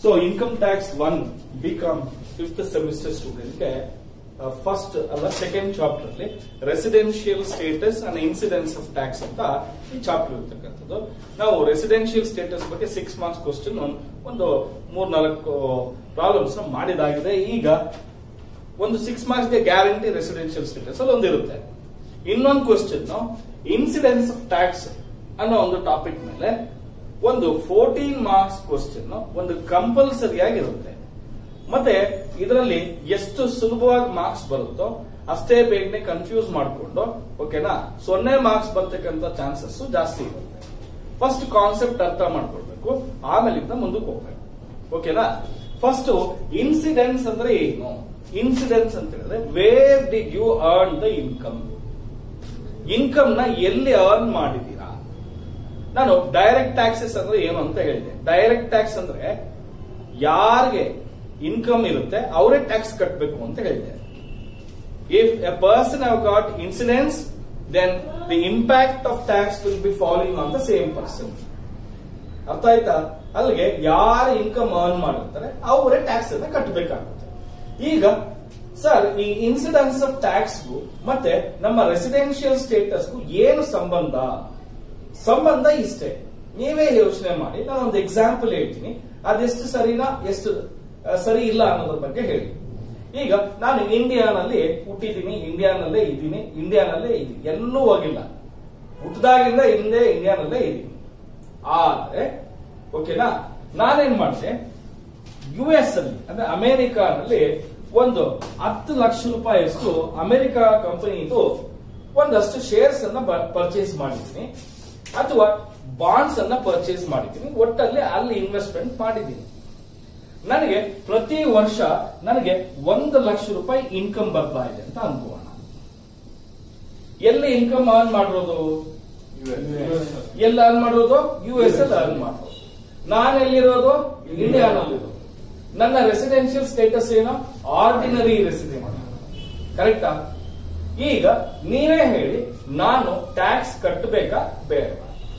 So income tax one BCom fifth semester ಸ್ಟೂಡೆಂಟ್ಗೆ first ಅಲ್ಲ second chapter ಅಲ್ಲಿ residential status and incidence of tax ಅಂತ ಈ chapter ಇರ್ತಕ್ಕಂಥದ್ದು ನಾವು ರೆಸಿಡೆನ್ಷಿಯಲ್ ಸ್ಟೇಟಸ್ ಬಗ್ಗೆ ಸಿಕ್ಸ್ ಮಾರ್ಕ್ಸ್ ಕ್ವಶನ್ ಒಂದು ಮೂರ್ ನಾಲ್ಕು ಪ್ರಾಬ್ಲಮ್ಸ್ ಮಾಡಿದಾಗಿದೆ ಈಗ ಒಂದು ಸಿಕ್ಸ್ ಮಾರ್ಕ್ಸ್ ಗೆ ಗ್ಯಾರಂಟಿ ರೆಸಿಡೆನ್ಷಿಯಲ್ ಸ್ಟೇಟಸ್ ಅಲ್ಲಿ ಒಂದಿರುತ್ತೆ ಇನ್ನೊಂದು ಕ್ವಶನ್ ಇನ್ಸಿಡೆನ್ಸ್ ಆಫ್ ಟ್ಯಾಕ್ಸ್ ಅನ್ನೋ ಒಂದು ಟಾಪಿಕ್ ಮೇಲೆ ಒಂದು ಫೋರ್ಟೀನ್ ಮಾರ್ಕ್ಸ್ ಕ್ವಶನ್ ಒಂದು ಕಂಪಲ್ಸರಿ ಆಗಿರುತ್ತೆ ಮತ್ತೆ ಇದರಲ್ಲಿ ಎಷ್ಟು ಸುಲಭವಾಗಿ ಮಾರ್ಕ್ಸ್ ಬರುತ್ತೋ ಅಷ್ಟೇ ಬೇಗನೆ ಕನ್ಫ್ಯೂಸ್ ಮಾಡಿಕೊಂಡು ಓಕೆನಾ ಸೊನ್ನೆ ಮಾರ್ಕ್ಸ್ ಬರ್ತಕ್ಕಂಥ ಚಾನ್ಸಸ್ ಜಾಸ್ತಿ ಇರುತ್ತೆ ಫಸ್ಟ್ ಕಾನ್ಸೆಪ್ಟ್ ಅರ್ಥ ಮಾಡ್ಕೊಳ್ಬೇಕು ಆಮೇಲಿಂದ ಮುಂದಕ್ಕೆ ಹೋಗ್ಬೇಕು ಓಕೆನಾ ಫಸ್ಟ್ ಇನ್ಸಿಡೆನ್ಸ್ ಅಂದ್ರೆ ಏನು ಇನ್ಸಿಡೆನ್ಸ್ ಅಂತ ಹೇಳಿದ್ರೆ where did you earn the income income ನ ಎಲ್ಲಿ ಅರ್ನ್ ಮಾಡಿದೀರಾ ನಾನು ಡೈರೆಕ್ಟ್ ಟ್ಯಾಕ್ಸಸ್ ಅಂದ್ರೆ ಏನು ಅಂತ ಹೇಳಿದೆ ಡೈರೆಕ್ಟ್ ಟ್ಯಾಕ್ಸ್ ಅಂದ್ರೆ ಯಾರಿಗೆ ಇನ್ಕಮ್ ಇರುತ್ತೆ ಅವರೇ ಟ್ಯಾಕ್ಸ್ ಕಟ್ಟಬೇಕು ಅಂತ ಹೇಳಿದೆ if a person have got incidence then the impact of tax will be following on the same person ಅರ್ಥ ಆಯ್ತಾ ಅಲ್ಲಿಗೆ ಯಾರು ಇನ್ಕಮ್ ಅರ್ನ್ ಮಾಡಿರ್ತಾರೆ ಅವರೇ ಟ್ಯಾಕ್ಸ್ ಅನ್ನ ಕಟ್ಟಬೇಕಾಗುತ್ತೆ ಈಗ ಸರ್ ಈ ಇನ್ಸಿಡೆನ್ಸ್ ಆಫ್ ಟ್ಯಾಕ್ಸ್ಗೂ ಮತ್ತೆ ನಮ್ಮ ರೆಸಿಡೆನ್ಷಿಯಲ್ ಸ್ಟೇಟಸ್ಗೂ ಏನು ಸಂಬಂಧ ಸಂಬಂಧ ಇಷ್ಟೇ ನೀವೇ ಯೋಚನೆ ಮಾಡಿ ನಾನು ಒಂದು ಎಕ್ಸಾಂಪಲ್ ಹೇಳ್ತೀನಿ ಅದೆಷ್ಟು ಸರಿನಾ ಎಷ್ಟು ಆ, ಸರಿ ಇಲ್ಲ ಅನ್ನೋದ್ರ ಬಗ್ಗೆ ಹೇಳಿ ಈಗ ನಾನು ಇಂಡಿಯಾನಲ್ಲಿ ಹುಟ್ಟಿದ್ದೀನಿ ಇಂಡಿಯಾನಲ್ಲೇ ಇದ್ದೀನಿ ಇಂಡಿಯಾನಲ್ಲೇ ಇದ್ದೀನಿ ಎಲ್ಲೂ ಹೋಗಿಲ್ಲ ಹುಟ್ಟಿದಾಗಿಂದ ಹಿಂದೆ ಇಂಡಿಯಾನಲ್ಲೇ ಇದ್ದೀನಿ ಆದ್ರೆ ಓಕೆನಾ ನಾನೇನ್ ಮಾಡಿದೆ ಯು ಎಸ್ ಅಲ್ಲಿ ಅಂದ್ರೆ ಅಮೆರಿಕಾನಲ್ಲಿ ಒಂದು ಹತ್ತು ಲಕ್ಷ ರೂಪಾಯಿಯಷ್ಟು ಅಮೆರಿಕ ಕಂಪನಿದು ಒಂದಷ್ಟು ಶೇರ್ಸ್ ಅನ್ನ ಪರ್ಚೇಸ್ ಮಾಡಿದ್ದೀನಿ ಅಥವಾ ಬಾಂಡ್ಸ್ ಅನ್ನ ಪರ್ಚೇಸ್ ಮಾಡಿದ್ದೀನಿ ಒಟ್ಟಲ್ಲಿ ಅಲ್ಲಿ ಇನ್ವೆಸ್ಟ್ಮೆಂಟ್ ಮಾಡಿದ್ದೀನಿ ನನಗೆ ಪ್ರತಿ ವರ್ಷ ನನಗೆ ಒಂದು ಲಕ್ಷ ರೂಪಾಯಿ ಇನ್ಕಮ್ ಬರ್ತಾ ಇದೆ ಅಂತ ಅನ್ಕೋಣ ಎಲ್ಲಿ ಇನ್ಕಮ್ ಅರ್ನ್ ಮಾಡಿರೋದು ಎಲ್ಲಿ ಅರ್ನ್ ಮಾಡೋದು ಯು ಎಸ್ ಅಲ್ಲಿ ಅರ್ನ್ ಮಾಡೋದು ನಾನು ಎಲ್ಲಿರೋದು ಇಂಡಿಯಾನಲ್ಲಿರೋದು ನನ್ನ ರೆಸಿಡೆನ್ಷಿಯಲ್ ಸ್ಟೇಟಸ್ ಏನು ಆರ್ಡಿನರಿ ರೆಸಿಡೆಂಟ್ ಕರೆಕ್ಟಾ ಈಗ ನೀವೇ ಹೇಳಿ ನಾನು ಟ್ಯಾಕ್ಸ್ ಕಟ್ಟಬೇಕಾ ಬೇಡವಾ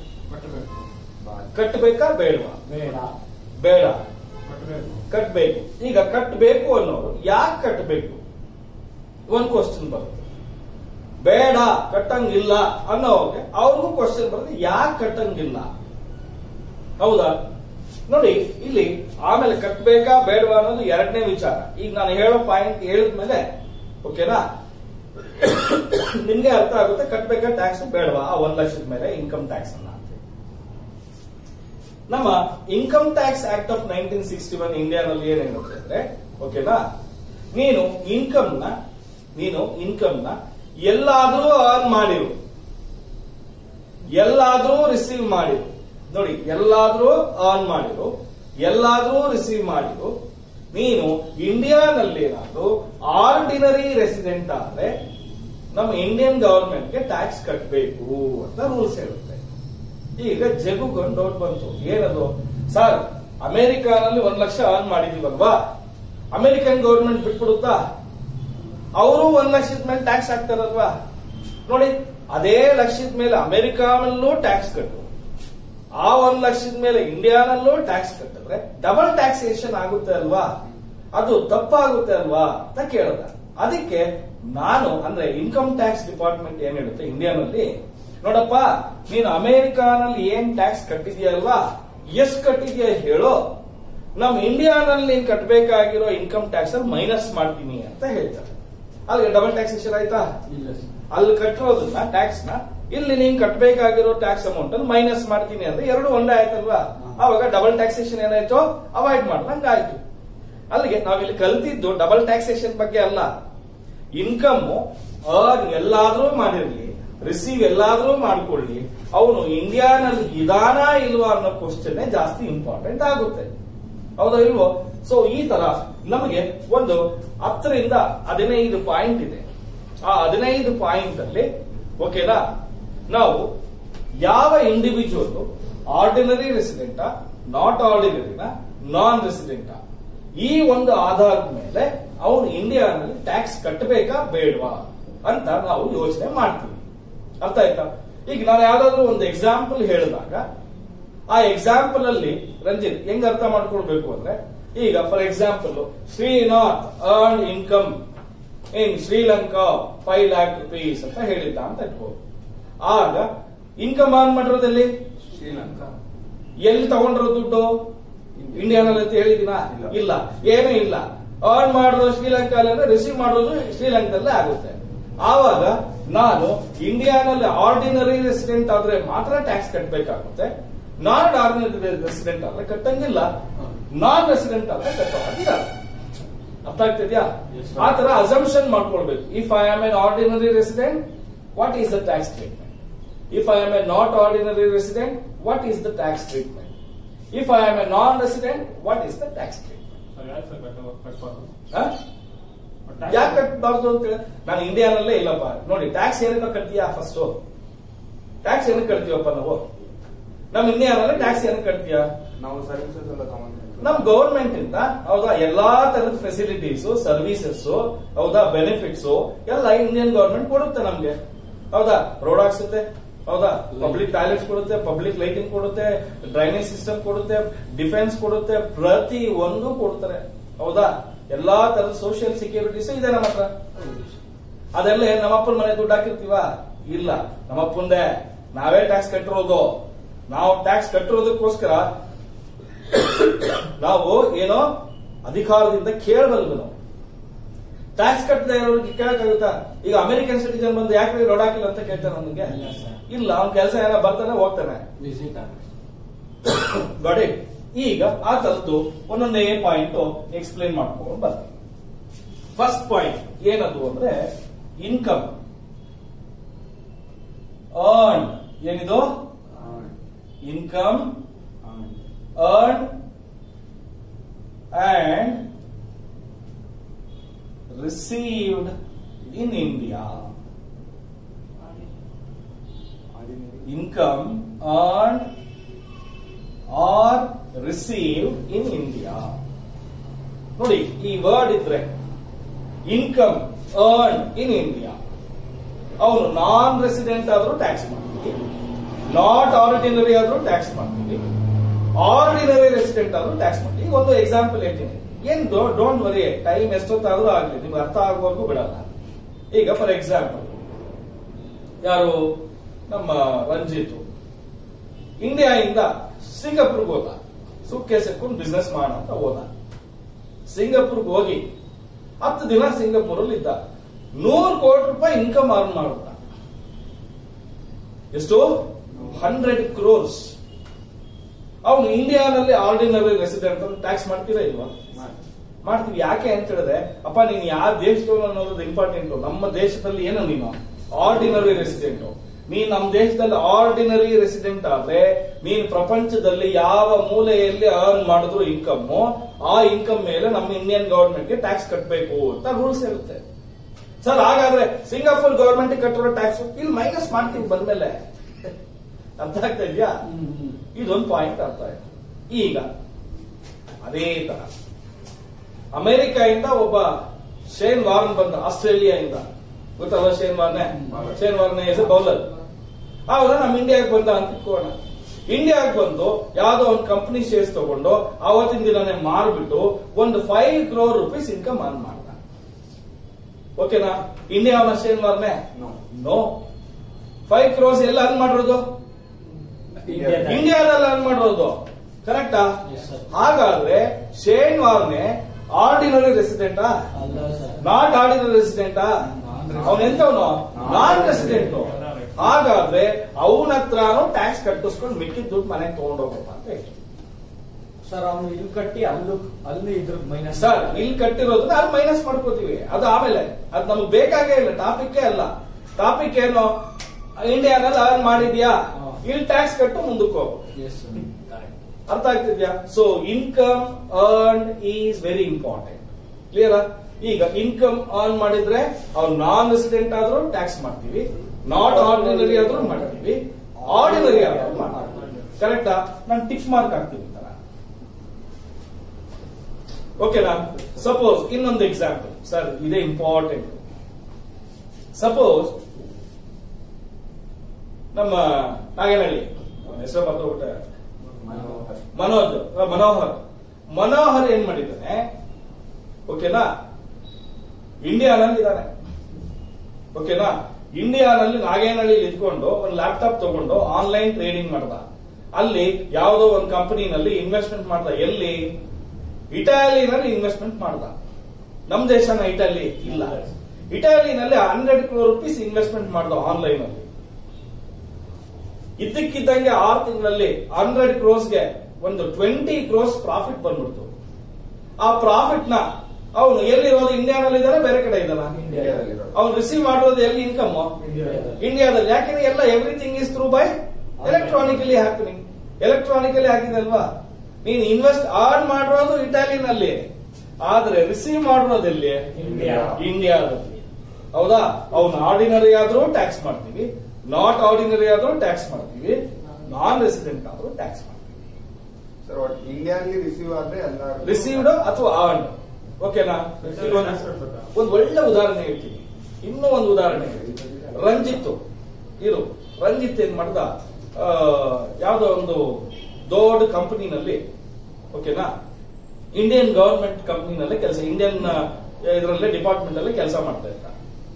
ಕಟ್ಟಬೇಕಾ ಬೇಡವಾ ಬೇಡ ಬೇಡ ಕಟ್ಟಬೇಕು ಕಟ್ಟಬೇಕು ಈಗ ಕಟ್ಟಬೇಕು ಅನ್ನೋರು ಯಾಕೆ ಕಟ್ಟಬೇಕು ಒಂದ್ ಕ್ವಶನ್ ಬರುತ್ತೆ ಬೇಡ ಕಟ್ಟಂಗಿಲ್ಲ ಅನ್ನೋಗೆ ಅವ್ರಿಗೂ ಕ್ವಶನ್ ಬರುತ್ತೆ ಯಾಕೆ ಕಟ್ಟಂಗಿಲ್ಲ ಹೌದಾ ನೋಡಿ ಇಲ್ಲಿ ಆಮೇಲೆ ಕಟ್ಟಬೇಕಾ ಬೇಡವಾ ಅನ್ನೋದು ಎರಡನೇ ವಿಚಾರ ಈಗ ನಾನು ಹೇಳೋ ಪಾಯಿಂಟ್ ಹೇಳಿದ್ಮೇಲೆ ಓಕೆನಾ ನಿಮ್ಗೆ ಅರ್ಥ ಆಗುತ್ತೆ ಕಟ್ಟಬೇಕಾ ಟ್ಯಾಕ್ಸ್ ಬೇಡವಾ ಆ ಒಂದ್ ಲಕ್ಷದ ಮೇಲೆ ಇನ್ಕಮ್ ಟ್ಯಾಕ್ಸ್ ಅನ್ನ ಅಂತ ನಮ್ಮ income tax act of nineteen sixty one ಇಂಡಿಯಾನಲ್ಲಿ ಏನ್ ಹೇಳುತ್ತೆ ಅಂದ್ರೆ ಓಕೆನಾ ನೀನು ಇನ್ಕಮ್ ನ ನೀನು ಇನ್ಕಮ್ ನ ಎಲ್ಲಾದ್ರೂ ಅರ್ನ್ ಮಾಡಿರು ಎಲ್ಲಾದ್ರೂ ರಿಸೀವ್ ಮಾಡಿರು ನೋಡಿ ಎಲ್ಲಾದ್ರೂ ಅರ್ನ್ ಮಾಡಿರು ಎಲ್ಲಾದ್ರೂ ರಿಸೀವ್ ಮಾಡಿರು ನೀನು ಇಂಡಿಯಾನಲ್ಲೇನಾದ್ರೂ ಆರ್ಡಿನರಿ ರೆಸಿಡೆಂಟ್ ಆದ್ರೆ ನಮ್ಮ ಇಂಡಿಯನ್ ಗವರ್ಮೆಂಟ್ಗೆ ಟ್ಯಾಕ್ಸ್ ಕಟ್ಟಬೇಕು ಅಂತ ರೂಲ್ಸ್ ಹೇಳುತ್ತೆ ಈಗ ಜಗುಗೊಂದು ಡೌಟ್ ಬಂತು ಏನದು ಸರ್ ಅಮೆರಿಕಾನಲ್ಲಿ ಒಂದ್ ಲಕ್ಷ ಅರ್ನ್ ಮಾಡಿದೀವಲ್ವಾ ಅಮೆರಿಕನ್ ಗವರ್ಮೆಂಟ್ ಬಿಟ್ಬಿಡುತ್ತಾ ಅವರು ಒಂದ್ ಲಕ್ಷದ ಮೇಲೆ ಟ್ಯಾಕ್ಸ್ ಹಾಕ್ತಾರಲ್ವಾ ನೋಡಿ ಅದೇ ಲಕ್ಷದ ಮೇಲೆ ಅಮೆರಿಕಾನಲ್ಲೂ ಟ್ಯಾಕ್ಸ್ ಕಟ್ಟು ಆ ಒಂದ್ ಲಕ್ಷದ ಮೇಲೆ ಇಂಡಿಯಾನಲ್ಲೂ ಟ್ಯಾಕ್ಸ್ ಕಟ್ಟಿದ್ರೆ ಡಬಲ್ ಟ್ಯಾಕ್ಸೇಷನ್ ಆಗುತ್ತೆ ಅಲ್ವಾ ಅದು ತಪ್ಪಾಗುತ್ತೆ ಅಲ್ವಾ ಅಂತ ಕೇಳಿದ ಅದಕ್ಕೆ ನಾನು ಅಂದ್ರೆ ಇನ್ಕಮ್ ಟ್ಯಾಕ್ಸ್ ಡಿಪಾರ್ಟ್ಮೆಂಟ್ ಏನ್ ಹೇಳುತ್ತೆ ಇಂಡಿಯಾನಲ್ಲಿ ನೋಡಪ್ಪ ನೀನು ಅಮೆರಿಕಾನಲ್ಲಿ ಏನ್ ಟ್ಯಾಕ್ಸ್ ಕಟ್ಟಿದ್ಯಲ್ವಾ ಎಷ್ಟ್ ಕಟ್ಟಿದ್ಯಾ ಹೇಳೋ ನಮ್ ಇಂಡಿಯಾನಲ್ಲಿ ನೀನ್ ಕಟ್ಟಬೇಕಾಗಿರೋ ಇನ್ಕಮ್ ಟ್ಯಾಕ್ಸ್ ಅಲ್ಲಿ ಮೈನಸ್ ಮಾಡ್ತೀನಿ ಅಂತ ಹೇಳ್ತಾರೆ ಅಲ್ಲಿಗೆ ಡಬಲ್ ಟ್ಯಾಕ್ಸೇಷನ್ ಆಯ್ತಾ ಇಲ್ಲ ಸರ್ ಅಲ್ಲಿ ಕಟ್ಟಿರೋದನ್ನ ಟ್ಯಾಕ್ಸ್ ನ ಇಲ್ಲಿ ನೀನ್ ಕಟ್ಟಬೇಕಾಗಿರೋ ಟ್ಯಾಕ್ಸ್ ಅಮೌಂಟ್ ಅಲ್ಲಿ ಮೈನಸ್ ಮಾಡ್ತೀನಿ ಅಂದ್ರೆ ಎರಡು ಒಂದೇ ಆಯ್ತಲ್ವಾ ಅವಾಗ ಡಬಲ್ ಟ್ಯಾಕ್ಸೇಷನ್ ಏನಾಯ್ತು ಅವಾಯ್ಡ್ ಮಾಡ್ದಂಗ ಆಯ್ತು ಅಲ್ಲಿಗೆ ನಾವಿಲ್ಲಿ ಕಲ್ತಿದ್ದು ಡಬಲ್ ಟ್ಯಾಕ್ಸೇಷನ್ ಬಗ್ಗೆ ಅಲ್ಲ ಇನ್ಕಮ್ ಅರ್ನ್ ಎಲ್ಲಾದ್ರೂ ಮಾಡಿರ್ಲಿ ರಿಸೀವ್ ಎಲ್ಲಾದ್ರೂ ಮಾಡ್ಕೊಳ್ಳಿ ಅವನು ಇಂಡಿಯಾನಲ್ಲಿ ಇದಾನ ಇಲ್ವಾ ಅನ್ನೋ ಕ್ವಶನ್ ಜಾಸ್ತಿ ಇಂಪಾರ್ಟೆಂಟ್ ಆಗುತ್ತೆ ಹೌದಾ ಇಲ್ವೋ ಸೊ ಈ ತರ ನಮಗೆ ಒಂದು ಹತ್ತರಿಂದ ಹದಿನೈದು ಪಾಯಿಂಟ್ ಇದೆ ಆ ಹದಿನೈದು ಪಾಯಿಂಟ್ ಅಲ್ಲಿ ಓಕೆನಾ ನಾವು ಯಾವ ಇಂಡಿವಿಜುವಲ್ ಆರ್ಡಿನರಿ ರೆಸಿಡೆಂಟಾ ನಾಟ್ ಆರ್ಡಿನರಿನಾ ನಾನ್ ರೆಸಿಡೆಂಟಾ ಈ ಒಂದು ಆಧಾರದ ಮೇಲೆ ಅವನು ಇಂಡಿಯಾನಲ್ಲಿ ಟ್ಯಾಕ್ಸ್ ಕಟ್ಟಬೇಕಾ ಬೇಡವಾ ಅಂತ ನಾವು ಯೋಚನೆ ಮಾಡ್ತೀವಿ ಅರ್ಥ ಆಯ್ತಾ ಈಗ ನಾನು ಯಾವ್ದಾದ್ರು ಒಂದು ಎಕ್ಸಾಂಪಲ್ ಹೇಳಿದಾಗ ಆ ಎಕ್ಸಾಂಪಲ್ ಅಲ್ಲಿ ರಂಜಿತ್ ಹೆಂಗ್ ಅರ್ಥ ಮಾಡ್ಕೊಳ್ಬೇಕು ಅಂದ್ರೆ ಈಗ for example Srinath earn income in Sri Lanka five lakh rupees ಅಂತ ಹೇಳಿದ್ದ ಅಂತ ಇಟ್ಕೋ ಆಗ ಇನ್ಕಮ್ ಅರ್ನ್ ಮಾಡಿರೋದಲ್ಲಿ ಶ್ರೀಲಂಕಾ ಎಲ್ಲಿ ತಗೊಂಡ್ರು ದುಡ್ಡು ಇಂಡಿಯಾನಲ್ಲಿ ಅಂತ ಹೇಳಿದಿನ ಇಲ್ಲ. ಇಲ್ಲ ಏನೂ ಇಲ್ಲ ಅರ್ನ್ ಮಾಡೋದು ಶ್ರೀಲಂಕಾದಲ್ಲಿ ಅಂದ್ರೆ ರಿಸೀವ್ ಮಾಡೋದು ಶ್ರೀಲಂಕಾದಲ್ಲೇ ಆಗುತ್ತೆ ಆವಾಗ ನಾನು ಇಂಡಿಯಾನಲ್ಲಿ ಆರ್ಡಿನರಿ ರೆಸಿಡೆಂಟ್ ಆದ್ರೆ ಮಾತ್ರ ಟ್ಯಾಕ್ಸ್ ಕಟ್ಟಬೇಕಾಗುತ್ತೆ ನಾನ್ ಆರ್ಡಿನರಿ ರೆಸಿಡೆಂಟ್ ಆದ್ರೆ ಕಟ್ಟಂಗಿಲ್ಲ ಹ್ಮ್. ನಾನ್ ರೆಸಿಡೆಂಟ್ ಆದ್ರೆ ಕಟ್ಟೋದಿರಲ್ಲ ಅರ್ಥ ಆಗ್ತಿದ್ಯಾ Yes, sir. ಆ ತರ ಅಸಂಪ್ಷನ್ ಮಾಡ್ಕೊಳ್ಬೇಕು if I am an ordinary resident what is the tax treatment if I am a not ordinary resident what is the tax treatment if I am a non resident what is the tax treatment ಯಾಕೆ ಕಟ್ಟಬಾರ್ದು ಅಂತ ಹೇಳಿ ನಾನು ಇಂಡಿಯಾನಲ್ಲೇ ಇಲ್ಲಪ್ಪ ನೋಡಿ tax ಏನಕ್ಕೆ ಕಟ್ತೀಯಾ first tax ಏನಕ್ಕೆ ಕಟ್ತೀವಪ್ಪ ನಾವು ನಮ್ ಇಂಡಿಯಾನಲ್ಲಿ ಟ್ಯಾಕ್ಸ್ ಏನಕ್ಕೆ ಕಟ್ತೀಯಾ ನಾವು ಸರ್ವಿಸಸ್ ಎಲ್ಲ ತಗೊಂಡ್ವಿ ನಮ್ ಗವರ್ಮೆಂಟ್ ಇಂದ ಹೌದಾ ಎಲ್ಲಾ ತರದ ಫೆಸಿಲಿಟೀಸ್ ಸರ್ವಿಸಸ್ ಹೌದಾ ಬೆನಿಫಿಟ್ಸ್ ಎಲ್ಲ ಇಂಡಿಯನ್ ಗವರ್ಮೆಂಟ್ ಕೊಡುತ್ತೆ ನಮ್ಗೆ ಹೌದಾ ರೋಡ್ ಹಾಕ್ಸುತ್ತೆ ಹೌದಾ ಪಬ್ಲಿಕ್ ಟಾಯ್ಲೆಟ್ಸ್ ಕೊಡುತ್ತೆ ಪಬ್ಲಿಕ್ ಲೈಟಿಂಗ್ ಕೊಡುತ್ತೆ ಡ್ರೈನೇಜ್ ಸಿಸ್ಟಮ್ ಕೊಡುತ್ತೆ ಡಿಫೆನ್ಸ್ ಕೊಡುತ್ತೆ ಪ್ರತಿ ಒಂದು ಕೊಡ್ತಾರೆ ಹೌದಾ ಎಲ್ಲಾ ತರದ ಸೋಷಿಯಲ್ ಸೆಕ್ಯೂರಿಟೀಸ್ ಇದೆ ನಮ್ಮ ಹತ್ರ ಅದೆಲ್ಲ ಏನ್ ನಮ್ಮಪ್ಪನ ಮನೆ ದುಡ್ಡು ಹಾಕಿರ್ತೀವ ಇಲ್ಲ ನಮ್ಮಪ್ಪಂದೆ ನಾವೇ ಟ್ಯಾಕ್ಸ್ ಕಟ್ಟಿರೋದು ನಾವು ಟ್ಯಾಕ್ಸ್ ಕಟ್ಟಿರೋದಕ್ಕೋಸ್ಕರ ನಾವು ಏನೋ ಅಧಿಕಾರದಿಂದ ಕೇಳಬಲ್ದು ನಾವು ಟ್ಯಾಕ್ಸ್ ಕಟ್ಟದೆ ಇರೋರಿಗೆ ಕೇಳಕ್ಕಾಗುತ್ತಾ ಈಗ ಅಮೆರಿಕನ್ ಸಿಟಿಜನ್ ಬಂದು ಯಾಕೆ ರೋಡ್ ಹಾಕಿಲ್ಲ ಅಂತ ಕೇಳ್ತಾನೆ ನಮಗೆ ಇಲ್ಲ sir. ಇಲ್ಲ ಅವ್ನ ಕೆಲಸ ಏನೋ ಬರ್ತಾನೆ ಹೋಗ್ತಾನೆ ವಿಸಿಟ್ ಗಾಟ್ ಇಟ್ ಈಗ ಆ ತರದ್ದು ಒಂದೊಂದೇ ಪಾಯಿಂಟ್ ಎಕ್ಸ್ಪ್ಲೇನ್ ಮಾಡ್ಕೊಂಡು ಬರ್ತೀನಿ ಫಸ್ಟ್ ಪಾಯಿಂಟ್ ಏನದು ಅಂದ್ರೆ ಇನ್ಕಮ್ ಅರ್ನ್ ಏನಿದು income earn and received in India income earn or receive in India ನೋಡಿ ಈ ವರ್ಡ್ ಇದ್ರೆ ಇನ್ಕಮ್ ಅರ್ನ್ ಇನ್ ಇಂಡಿಯಾ ಅವನು ನಾನ್ ರೆಸಿಡೆಂಟ್ ಆದ್ರೂ ಟ್ಯಾಕ್ಸ್ ಮಾಡ್ತೀವಿ ನಾಟ್ ಆರ್ಡಿನರಿ ಆದ್ರೂ ಟ್ಯಾಕ್ಸ್ ಮಾಡ್ತೀವಿ ಆರ್ಡಿನರಿ ರೆಸಿಡೆಂಟ್ ಆದ್ರೂ ಟ್ಯಾಕ್ಸ್ ಮಾಡ್ತೀವಿ ಒಂದು ಎಕ್ಸಾಂಪಲ್ ಹೇಳ್ತೀನಿ ಏನ್ ಡೋಂಟ್ ವರಿ ಟೈಮ್ ಎಷ್ಟೊತ್ತಾದ್ರೂ ಆಗ್ಲಿ ನಿಮ್ಗೆ ಅರ್ಥ ಆಗುವವರೆಗೂ ಬಿಡಲ್ಲ ಈಗ ಫಾರ್ ಎಕ್ಸಾಂಪಲ್ ಯಾರು ನಮ್ಮ ರಂಜಿತ್ ಇಂಡಿಯಾ ಇಂದ ಸಿಂಗಾಪುರ್ಗೆ ಹೋದ ಸುಟ್ಕೇಸ್ ಹಾಕೊಂಡು ಬಿಸ್ನೆಸ್ ಮಾಡ ಅಂತ ಹೋದ ಸಿಂಗಾಪುರ್ಗೆ ಹೋಗಿ ಹತ್ತು ದಿನ ಸಿಂಗಾಪುರ್ ಅಲ್ಲಿ ಇದ್ದ ನೂರು ಕೋಟಿ ರೂಪಾಯಿ ಇನ್ಕಮ್ ಅರ್ನ್ ಮಾಡುತ್ತ ಎಷ್ಟು ಹಂಡ್ರೆಡ್ ಕ್ರೋರ್ಸ್ ಅವನು ಇಂಡಿಯಾನಲ್ಲಿ ಆರ್ಡಿನರಿ ರೆಸಿಡೆಂಟ್ ಅಂತ ಟ್ಯಾಕ್ಸ್ ಮಾಡ್ತೀರಾ ಇಲ್ವಾ ಮಾಡ್ತೀವಿ ಯಾಕೆ ಅಂತ ಹೇಳಿದ್ರೆ ಅಪ್ಪ ನೀನು ಯಾವ ದೇಶದವನು ಅನ್ನೋದು ಇಂಪಾರ್ಟೆಂಟ್ ನಮ್ಮ ದೇಶದಲ್ಲಿ ಏನು ನೀನು ಆರ್ಡಿನರಿ ರೆಸಿಡೆಂಟ್ ನೀನ್ ನಮ್ಮ ದೇಶದಲ್ಲಿ ಆರ್ಡಿನರಿ ರೆಸಿಡೆಂಟ್ ಆದ್ರೆ ನೀನ್ ಪ್ರಪಂಚದಲ್ಲಿ ಯಾವ ಮೂಲೆಯಲ್ಲಿ ಅರ್ನ್ ಮಾಡಿದ್ರು ಇನ್ಕಮ್ ಆ ಇನ್ಕಮ್ ಮೇಲೆ ನಮ್ಮ ಇಂಡಿಯನ್ ಗವರ್ಮೆಂಟ್ ಗೆ ಟ್ಯಾಕ್ಸ್ ಕಟ್ಟಬೇಕು ಅಂತ ರೂಲ್ಸ್ ಇರುತ್ತೆ ಸರ್ ಹಾಗಾದ್ರೆ ಸಿಂಗಾಪುರ್ ಗವರ್ಮೆಂಟ್ ಕಟ್ಟಿರೋ ಟ್ಯಾಕ್ಸ್ ಇಲ್ಲಿ ಮೈನಸ್ ಮಾಡ್ತೀವಿ ಬಂದ್ಮೇಲೆ ಅರ್ಥ ಆಗ್ತಾ ಇದೆಯಾ ಇದೊಂದು ಪಾಯಿಂಟ್ ಅರ್ಥ ಆಯ್ತು ಈಗ ಅದೇ ತರ ಅಮೆರಿಕ ಇಂದ ಒಬ್ಬ ಶೇನ್ ವಾರ್ನ್ ಬಂದ ಆಸ್ಟ್ರೇಲಿಯಾ ಇಂದ ಗೊತ್ತಲ್ಲ ಶೇನ್ ವಾರ್ನೆ ಹ್ಮ್. ಶೇನ್ ವಾರ್ನೆ ಎಸ್ ಬೌಲರ್ ಅವನು ನಮ್ಮ ಇಂಡಿಯಾಗೆ ಬಂದ ಅಂತ ಇಟ್ಕೋಣ ಇಂಡಿಯಾಗೆ ಬಂದು ಯಾವ್ದೋ ಒಂದು ಕಂಪನಿ ಶೇರ್ಸ್ ತಗೊಂಡು ಅವತ್ತಿನ ದಿನನೇ ಮಾರ್ಬಿಟ್ಟು ಒಂದು five crore rupees income earn ಮಾಡ್ದ ಓಕೆನಾ ಇಂಡಿಯಾ ಅವನ Shane Warne No. No five crores ಎಲ್ಲ ಅರ್ನ್ ಮಾಡಿರೋದು ಇಂಡಿಯಾದಲ್ಲಿ ಅರ್ನ್ ಮಾಡಿರೋದು ಕರೆಕ್ಟಾ Yes, sir. ಹಾಗಾದ್ರೆ ಶೇನ್ ವಾರ್ನೆ ಆರ್ಡಿನರಿ ರೆಸಿಡೆಂಟಾ ಅಲ್ಲ ಸರ್ ನಾಟ್ ಆರ್ಡಿನರಿ ರೆಸಿಡೆಂಟಾ ಅವನ್ ಎಂತವನು ನಾನ್ ರೆಸಿಡೆಂಟ್ ಹಾಗಾದ್ರೆ ಅವನ ಹತ್ರನು ಟ್ಯಾಕ್ಸ್ ಕಟ್ಟಿಸ್ಕೊಂಡು ಮಿಕ್ಕಿದ ದುಡ್ಡು ಮನೆಗೆ ತಗೊಂಡೋಗಪ್ಪ ಅಂತ ಹೇಳಿ ಸರ್ ಅವನು ಇಲ್ಲಿ ಕಟ್ಟಿ ಅಲ್ಲೂ ಅಲ್ಲಿ ಇದ್ರ ಮೈನಸ್ ಸರ್ ಇಲ್ಲಿ ಕಟ್ಟಿರೋದನ್ನ ಅಲ್ಲಿ ಮೈನಸ್ ಮಾಡ್ಕೋತೀವಿ ಅದು ಆಮೇಲೆ ಅದು ನಮ್ಗೆ ಬೇಕಾಗೇ ಇಲ್ಲ ಟಾಪಿಕ್ ಅಲ್ಲ ಟಾಪಿಕ್ ಏನು ಇಂಡಿಯಾನಲ್ಲಿ ಅರ್ನ್ ಮಾಡಿದ್ಯಾ ಹಾ. ಇಲ್ಲಿ ಟ್ಯಾಕ್ಸ್ ಕಟ್ಟು ಮುಂದಕ್ಕೆ ಹೋಗು ಎಸ್ ಕರೆಕ್ಟ್ ಅರ್ಥ ಆಗ್ತಿದ್ಯಾ so income earn is very important clear ಈಗ ಇನ್ಕಮ್ ಅರ್ನ್ ಮಾಡಿದ್ರೆ ಅವ್ರು ನಾನ್ ರೆಸಿಡೆಂಟ್ ಆದ್ರೂ ಟ್ಯಾಕ್ಸ್ ಮಾಡ್ತೀವಿ ನಾಟ್ ಆರ್ಡಿನರಿ ಆದ್ರೂ ಮಾಡ್ತೀವಿ ಆರ್ಡಿನರಿ ಆದ್ರೂ ಮಾಡ್ತೀವಿ ಕರೆಕ್ಟಾ ನಾನು ಟಿಕ್ ಮಾರ್ಕ್ ಹಾಕ್ತೀನಿ ಈ ತರ ಓಕೆನಾ ಸಪೋಸ್ ಇನ್ನೊಂದು ಎಕ್ಸಾಂಪಲ್ ಸರ್ ಇದೇ ಇಂಪಾರ್ಟೆಂಟ್ ಸಪೋಸ್ ನಮ್ಮ ನಾಗೇನಹಳ್ಳಿ ಅವನ ಹೆಸರು ಮರ್ತೋಗ್ಬಿಟ್ಟೆ ಮನೋಜ್ ಆ, ಮನೋಹರ್ ಮನೋಹರ್ ಏನ್ ಮಾಡಿದ್ದಾನೆ ಓಕೆನಾ ಇಂಡಿಯಾನಲ್ಲಿ ಇದ್ದಾನೆ ಓಕೆನಾ ಇಂಡಿಯಾನಲ್ಲಿ ನಾಗೇನಹಳ್ಳಿ ಇದ್ಕೊಂಡು ಒಂದು ಲ್ಯಾಪ್ಟಾಪ್ ತಗೊಂಡು ಆನ್ಲೈನ್ ಟ್ರೇಡಿಂಗ್ ಮಾಡ್ದ ಅಲ್ಲಿ ಯಾವುದೋ ಒಂದು ಕಂಪನಿನಲ್ಲಿ ಇನ್ವೆಸ್ಟ್ಮೆಂಟ್ ಮಾಡ್ದ ಎಲ್ಲಿ ಇಟಾಲಿನಲ್ಲಿ ಇನ್ವೆಸ್ಟ್ಮೆಂಟ್ ಮಾಡ್ದ ನಮ್ ದೇಶನ ಇಟಲಿ ಇಲ್ಲ ಇಟಾಲಿನಲ್ಲಿ ಹಂಡ್ರೆಡ್ ಕ್ರೋರ್ ರುಪೀಸ್ ಇನ್ವೆಸ್ಟ್ಮೆಂಟ್ ಮಾಡ್ದ ಆನ್ಲೈನ್ ಅಲ್ಲಿ ಇದ್ದಕ್ಕಿದ್ದಂಗೆ ಆರು ತಿಂಗಳಲ್ಲಿ ಹಂಡ್ರೆಡ್ ಕ್ರೋಸ್ಗೆ ಒಂದು ಟ್ವೆಂಟಿ ಕ್ರೋಸ್ ಪ್ರಾಫಿಟ್ ಬಂದ್ಬಿಡ್ತು ಆ ಪ್ರಾಫಿಟ್ ನ ಅವನು ಎಲ್ಲಿರೋದು ಇಂಡಿಯಾನಲ್ಲಿ ಇದ್ದಾನೆ ಬೇರೆ ಕಡೆ ಇದ್ದಾನ ಇಂಡಿಯಾದಲ್ಲಿರೋದು. ಅವ್ನು ರಿಸೀವ್ ಮಾಡೋದು ಎಲ್ಲಿ ಇನ್ಕಮ್ ಇಂಡಿಯಾದಲ್ಲಿ ಯಾಕೆಂದ್ರೆ ಎಲ್ಲ everything is through by electronically happening electronically ಆಗಿದೆ ಅಲ್ವಾ ನೀನ್ ಇನ್ವೆಸ್ಟ್ ಆನ್ ಮಾಡಿರೋದು ಇಟಾಲಿನಲ್ಲಿ ಆದ್ರೆ ರಿಸೀವ್ ಮಾಡಿರೋದು ಎಲ್ಲಿ ಇಂಡಿಯಾ. ಇಂಡಿಯಾದಲ್ಲಿ ಹೌದಾ ಅವ್ನು ಆರ್ಡಿನರಿ ಆದ್ರೂ ಟ್ಯಾಕ್ಸ್ ಮಾಡ್ತೀವಿ ನಾಟ್ ಆರ್ಡಿನರಿ ಆದ್ರೂ ಟ್ಯಾಕ್ಸ್ ಮಾಡ್ತೀವಿ ನಾನ್ ರೆಸಿಡೆಂಟ್ ಆದ್ರೂ ಟ್ಯಾಕ್ಸ್ ಮಾಡ್ತೀವಿ ಸರ್ ಒಟ್ಟು ಇಂಡಿಯಾದಲ್ಲಿ ರಿಸೀವ್ ಆದ್ರೆ ಎಲ್ಲ ರಿಸೀವ್ಡ್ ಅಥವಾ ಆರ್ಡ್ ಓಕೆನಾ ಒಂದು ಒಳ್ಳೆ ಉದಾಹರಣೆ ಹೇಳ್ತೀನಿ ಇನ್ನೂ ಒಂದು ಉದಾಹರಣೆ ಹೇಳ್ತೀನಿ. ರಂಜಿತ್ ಇರು ರಂಜಿತ್ ಏನ್ ಮಾಡ್ದ ಆ, ಯಾವ್ದೋ ಒಂದು ದೊಡ್ಡ ಕಂಪನಿನಲ್ಲಿ ಓಕೆನಾ ಇಂಡಿಯನ್ ಗವರ್ಮೆಂಟ್ ಕಂಪನಿನಲ್ಲೇ ಕೆಲಸ ಇಂಡಿಯನ್ ಇದರಲ್ಲೇ ಡಿಪಾರ್ಟ್ಮೆಂಟ್ ಅಲ್ಲೇ ಕೆಲಸ ಮಾಡ್ತಾ ಇದ್ದ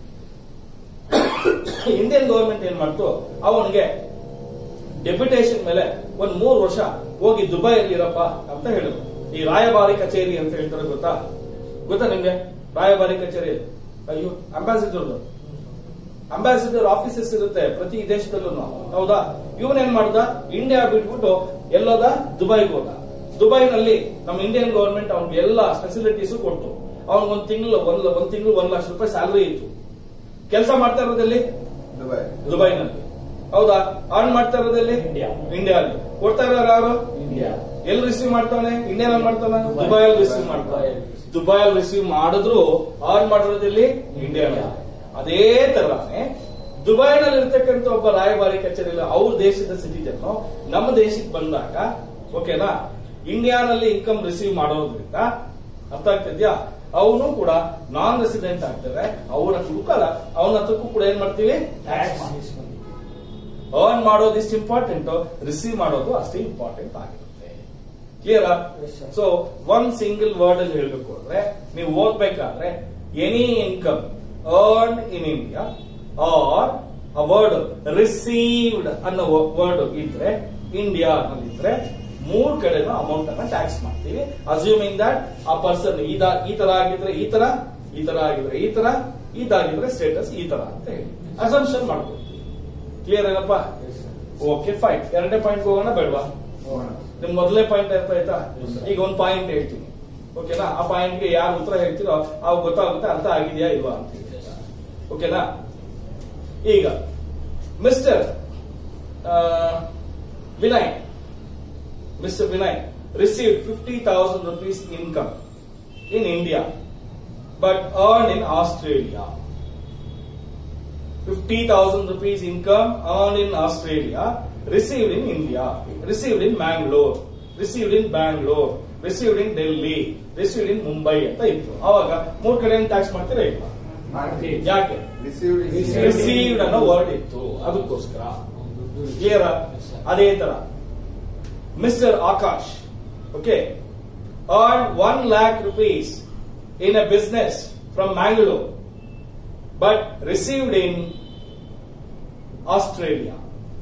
ಇಂಡಿಯನ್ ಗವರ್ಮೆಂಟ್ ಏನ್ ಮಾಡ್ತು ಅವನಿಗೆ ಡೆಪ್ಯುಟೇಷನ್ ಮೇಲೆ ಒಂದ್ ಮೂರು ವರ್ಷ ಹೋಗಿ ದುಬೈಯಲ್ಲಿ ಇರಪ್ಪ ಅಂತ ಹೇಳಿದ್ರು ಈ ರಾಯಭಾರಿ ಕಚೇರಿ ಅಂತ ಹೇಳ್ತಾರೆ ಗೊತ್ತಾ ಗೊತ್ತಾ ನಿಮ್ಗೆ ರಾಯಭಾರಿ ಕಚೇರಿ ಅಯ್ಯೋ ಅಂಬಾಸಿಡರ್ ಅಂಬಾಸಿಡರ್ ಆಫೀಸಸ್ ಇರುತ್ತೆ ಪ್ರತಿ ದೇಶದಲ್ಲೂ ಹೌದಾ ಇವನೇನ್ ಮಾಡ್ದ ಇಂಡಿಯಾ ಬಿಟ್ಬಿಟ್ಟು ಎಲ್ಲೋದ ದುಬೈಗೆ ಹೋದ ದುಬೈನಲ್ಲಿ ನಮ್ಮ ಇಂಡಿಯನ್ ಗವರ್ಮೆಂಟ್ ಅವ್ನಿಗೆ ಎಲ್ಲ ಫೆಸಿಲಿಟೀಸ್ ಕೊಡ್ತು ಅವ್ನಿಗೆ ಒಂದ್ ತಿಂಗಳು ಒಂದ್ ಒಂದ್ ತಿಂಗಳು ಒಂದ್ ಲಕ್ಷ ರೂಪಾಯಿ ಸ್ಯಾಲರಿ ಇತ್ತು ಕೆಲಸ ಮಾಡ್ತಾ ಇರೋದಲ್ಲಿ ದುಬೈ ದುಬೈನಲ್ಲಿ ಹೌದಾ ಆನ್ ಮಾಡ್ತಾ ಇರೋದಲ್ಲಿ ಇಂಡಿಯಾ. ಇಂಡಿಯಾದಲ್ಲಿ ಕೊಡ್ತಾ ಇರೋರು ಯಾರು ಇಂಡಿಯಾ ಎಲ್ಲಿ ರಿಸೀವ್ ಮಾಡ್ತಾನೆ ಇಂಡಿಯಾನಲ್ಲಿ ಮಾಡ್ತಾನೆ ದುಬೈಯಲ್ಲಿ ರಿಸೀವ್ ಮಾಡ್ತಾನೆ ದುಬೈಯಲ್ಲಿ ರಿಸೀವ್ ಮಾಡಿದ್ರು ಆನ್ ಮಾಡಿರೋದಲ್ಲಿ ಇಂಡಿಯಾ ಅದೇ ತರನೇ ದುಬೈನಲ್ಲಿ ಇರ್ತಕ್ಕಂಥ ಒಬ್ಬ ರಾಯಭಾರಿ ಕಚೇರಿ ಅವ್ರ ದೇಶದ ಸಿಟಿಜನ್ ನಮ್ಮ ದೇಶಕ್ಕೆ ಬಂದಾಗ ಓಕೆನಾ ಇಂಡಿಯಾನಲ್ಲಿ ಇನ್ಕಮ್ ರಿಸೀವ್ ಮಾಡೋದ್ರಿಂದ ಅರ್ಥ ಆಗ್ತಿದ್ಯಾ ಅವನು ಕೂಡ ನಾನ್ ರೆಸಿಡೆಂಟ್ ಆಗ್ತಾರೆ ಅವನ ಕುಡುಕಲ್ಲ ಅವನ ಹತ್ರಕ್ಕೂ ಕೂಡ ಏನ್ ಮಾಡ್ತೀವಿ ಟ್ಯಾಕ್ಸ್ ಅರ್ನ್ ಮಾಡೋದು ಇಷ್ಟು ಇಂಪಾರ್ಟೆಂಟ್ ರಿಸೀವ್ ಮಾಡೋದು ಅಷ್ಟೇ ಇಂಪಾರ್ಟೆಂಟ್ ಆಗಿರುತ್ತೆ clear Yes, sir. So one single word ಅಲ್ಲಿ ಹೇಳ್ಬೇಕು ಅಂದ್ರೆ ನೀವು ಓದ್ಬೇಕಾದ್ರೆ any income earn in India or a word received ಅನ್ನೋ ವರ್ಡ್ ಇದ್ರೆ ಇಂಡಿಯಾ ಅನ್ನೋದಿದ್ರೆ ಮೂರ್ ಕಡೆನೂ ಅಮೌಂಟ್ ಅನ್ನ ಟ್ಯಾಕ್ಸ್ ಮಾಡ್ತೀವಿ ಅಸ್ಯೂಮಿಂಗ್ ದಟ್ ಆ ಪರ್ಸನ್ ಈ ತರ ಆಗಿದ್ರೆ ಈ ತರ ಈ ತರ ಆಗಿದ್ರೆ ಈ ತರ ಇದಾಗಿದ್ರೆ ಸ್ಟೇಟಸ್ ಈ ತರ ಅಂತ ಹೇಳಿ ಅಸಂಪ್ಷನ್ ಮಾಡ್ಕೊಳ್ತೀವಿ ಕ್ಲಿಯರ್ ಏನಪ್ಪ ಓಕೆ ಫೈನ್ ಎರಡನೇ ಪಾಯಿಂಟ್ ಹೋಗೋಣ ಬೇಡವಾ ನಿಮ್ ಮೊದಲನೇ ಪಾಯಿಂಟ್ ಅರ್ಥ ಆಯ್ತಾ Yes, sir. ಈಗ ಒಂದು ಪಾಯಿಂಟ್ ಹೇಳ್ತೀನಿ ಓಕೆನಾ ಆ ಪಾಯಿಂಟ್ಗೆ ಯಾರು ಉತ್ತರ ಹೇಳ್ತೀರೋ ಅವಾಗ ಗೊತ್ತಾಗುತ್ತೆ ಅರ್ಥ ಆಗಿದೆಯಾ ಇಲ್ವಾ ಅಂತ ಹೇಳಿ. ಓಕೆನಾ ಈಗ Mister Vinay Mister Vinay receive fifty thousand rupees income in India but earn in Australia 50,000 rupees income earned in Australia, received in India, received in Bangalore, received in Bangalore, received in Delhi, received in Mumbai ಅಂತ ಇತ್ತು ಅವಾಗ ಮೂರ್ ಕಡೆ tax ಮಾಡ್ತೀರಾ ಇಲ್ಲ ಯಾಕೆ received received ಅನ್ನೋ word ಇತ್ತು ಅದಕ್ಕೋಸ್ಕರ ಕ್ಲಿಯರ್ ಅದೇ ತರ Mister Akash okay earned one lakh rupees in a business from Mangalore but received in Australia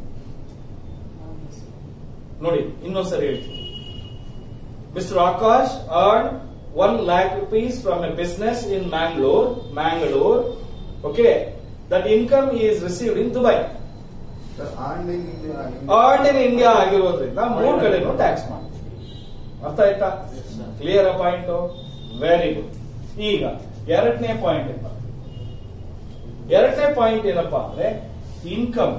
ನೋಡಿ ಇನ್ನೊಂದ್ಸರಿ ಹೇಳ್ತೀನಿ Mister Akash earn one lakh rupees from a business in Mangalore Mangalore okay that income is received in Dubai sir earn in India earn in India ಆಗಿರೋದ್ರಿಂದ ಮೂರ್ ಕಡೆನೂ tax ಮಾಡ್ತೀವಿ ಅರ್ಥ ಆಯ್ತಾ clear point very good ಈಗ ಎರಡನೇ ಪಾಯಿಂಟ್ ಏನಪ್ಪ ಎರಡನೇ ಪಾಯಿಂಟ್ ಏನಪ್ಪಾ ಅಂದ್ರೆ income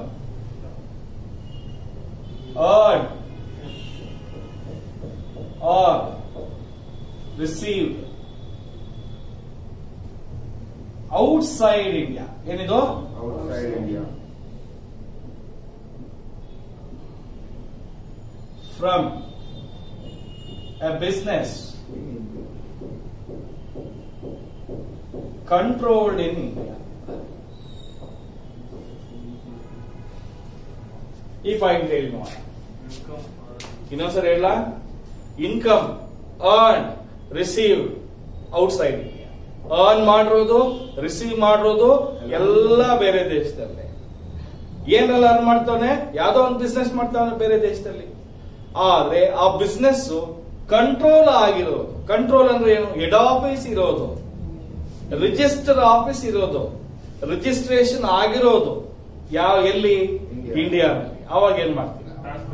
earn or received outside India ಏನಿದು outside India from a business controlled in India. ಈ ಪಾಯಿಂಟ್ ಹೇಳಿ ನೋಡೋಣ ಇನ್ನೊಂದ್ಸರಿ ಹೇಳ income earn receive outside India earn ಮಾಡಿರೋದು ರಿಸೀವ್ ಮಾಡಿರೋದು ಎಲ್ಲ ಬೇರೆ ದೇಶದಲ್ಲೇ ಏನೆಲ್ಲ ಅರ್ನ್ ಮಾಡ್ತಾನೆ ಯಾವ್ದೋ ಒಂದು ಬಿಸ್ನೆಸ್ ಮಾಡ್ತಾನೆ ಬೇರೆ ದೇಶದಲ್ಲಿ ಆದ್ರೆ ಆ ಬಿಸ್ನೆಸ್ ಕಂಟ್ರೋಲ್ ಆಗಿರೋದು ಕಂಟ್ರೋಲ್ ಅಂದ್ರೆ ಏನು ಹೆಡ್ ಆಫೀಸ್ ಇರೋದು ರಿಜಿಸ್ಟರ್ ಆಫೀಸ್ ಇರೋದು ರಿಜಿಸ್ಟ್ರೇಷನ್ ಆಗಿರೋದು ಯಾವ ಎಲ್ಲಿ India. ಇಂಡಿಯಾನಲ್ಲಿ ಅವಾಗ ಏನ್ ಮಾಡ್ತೀರಾ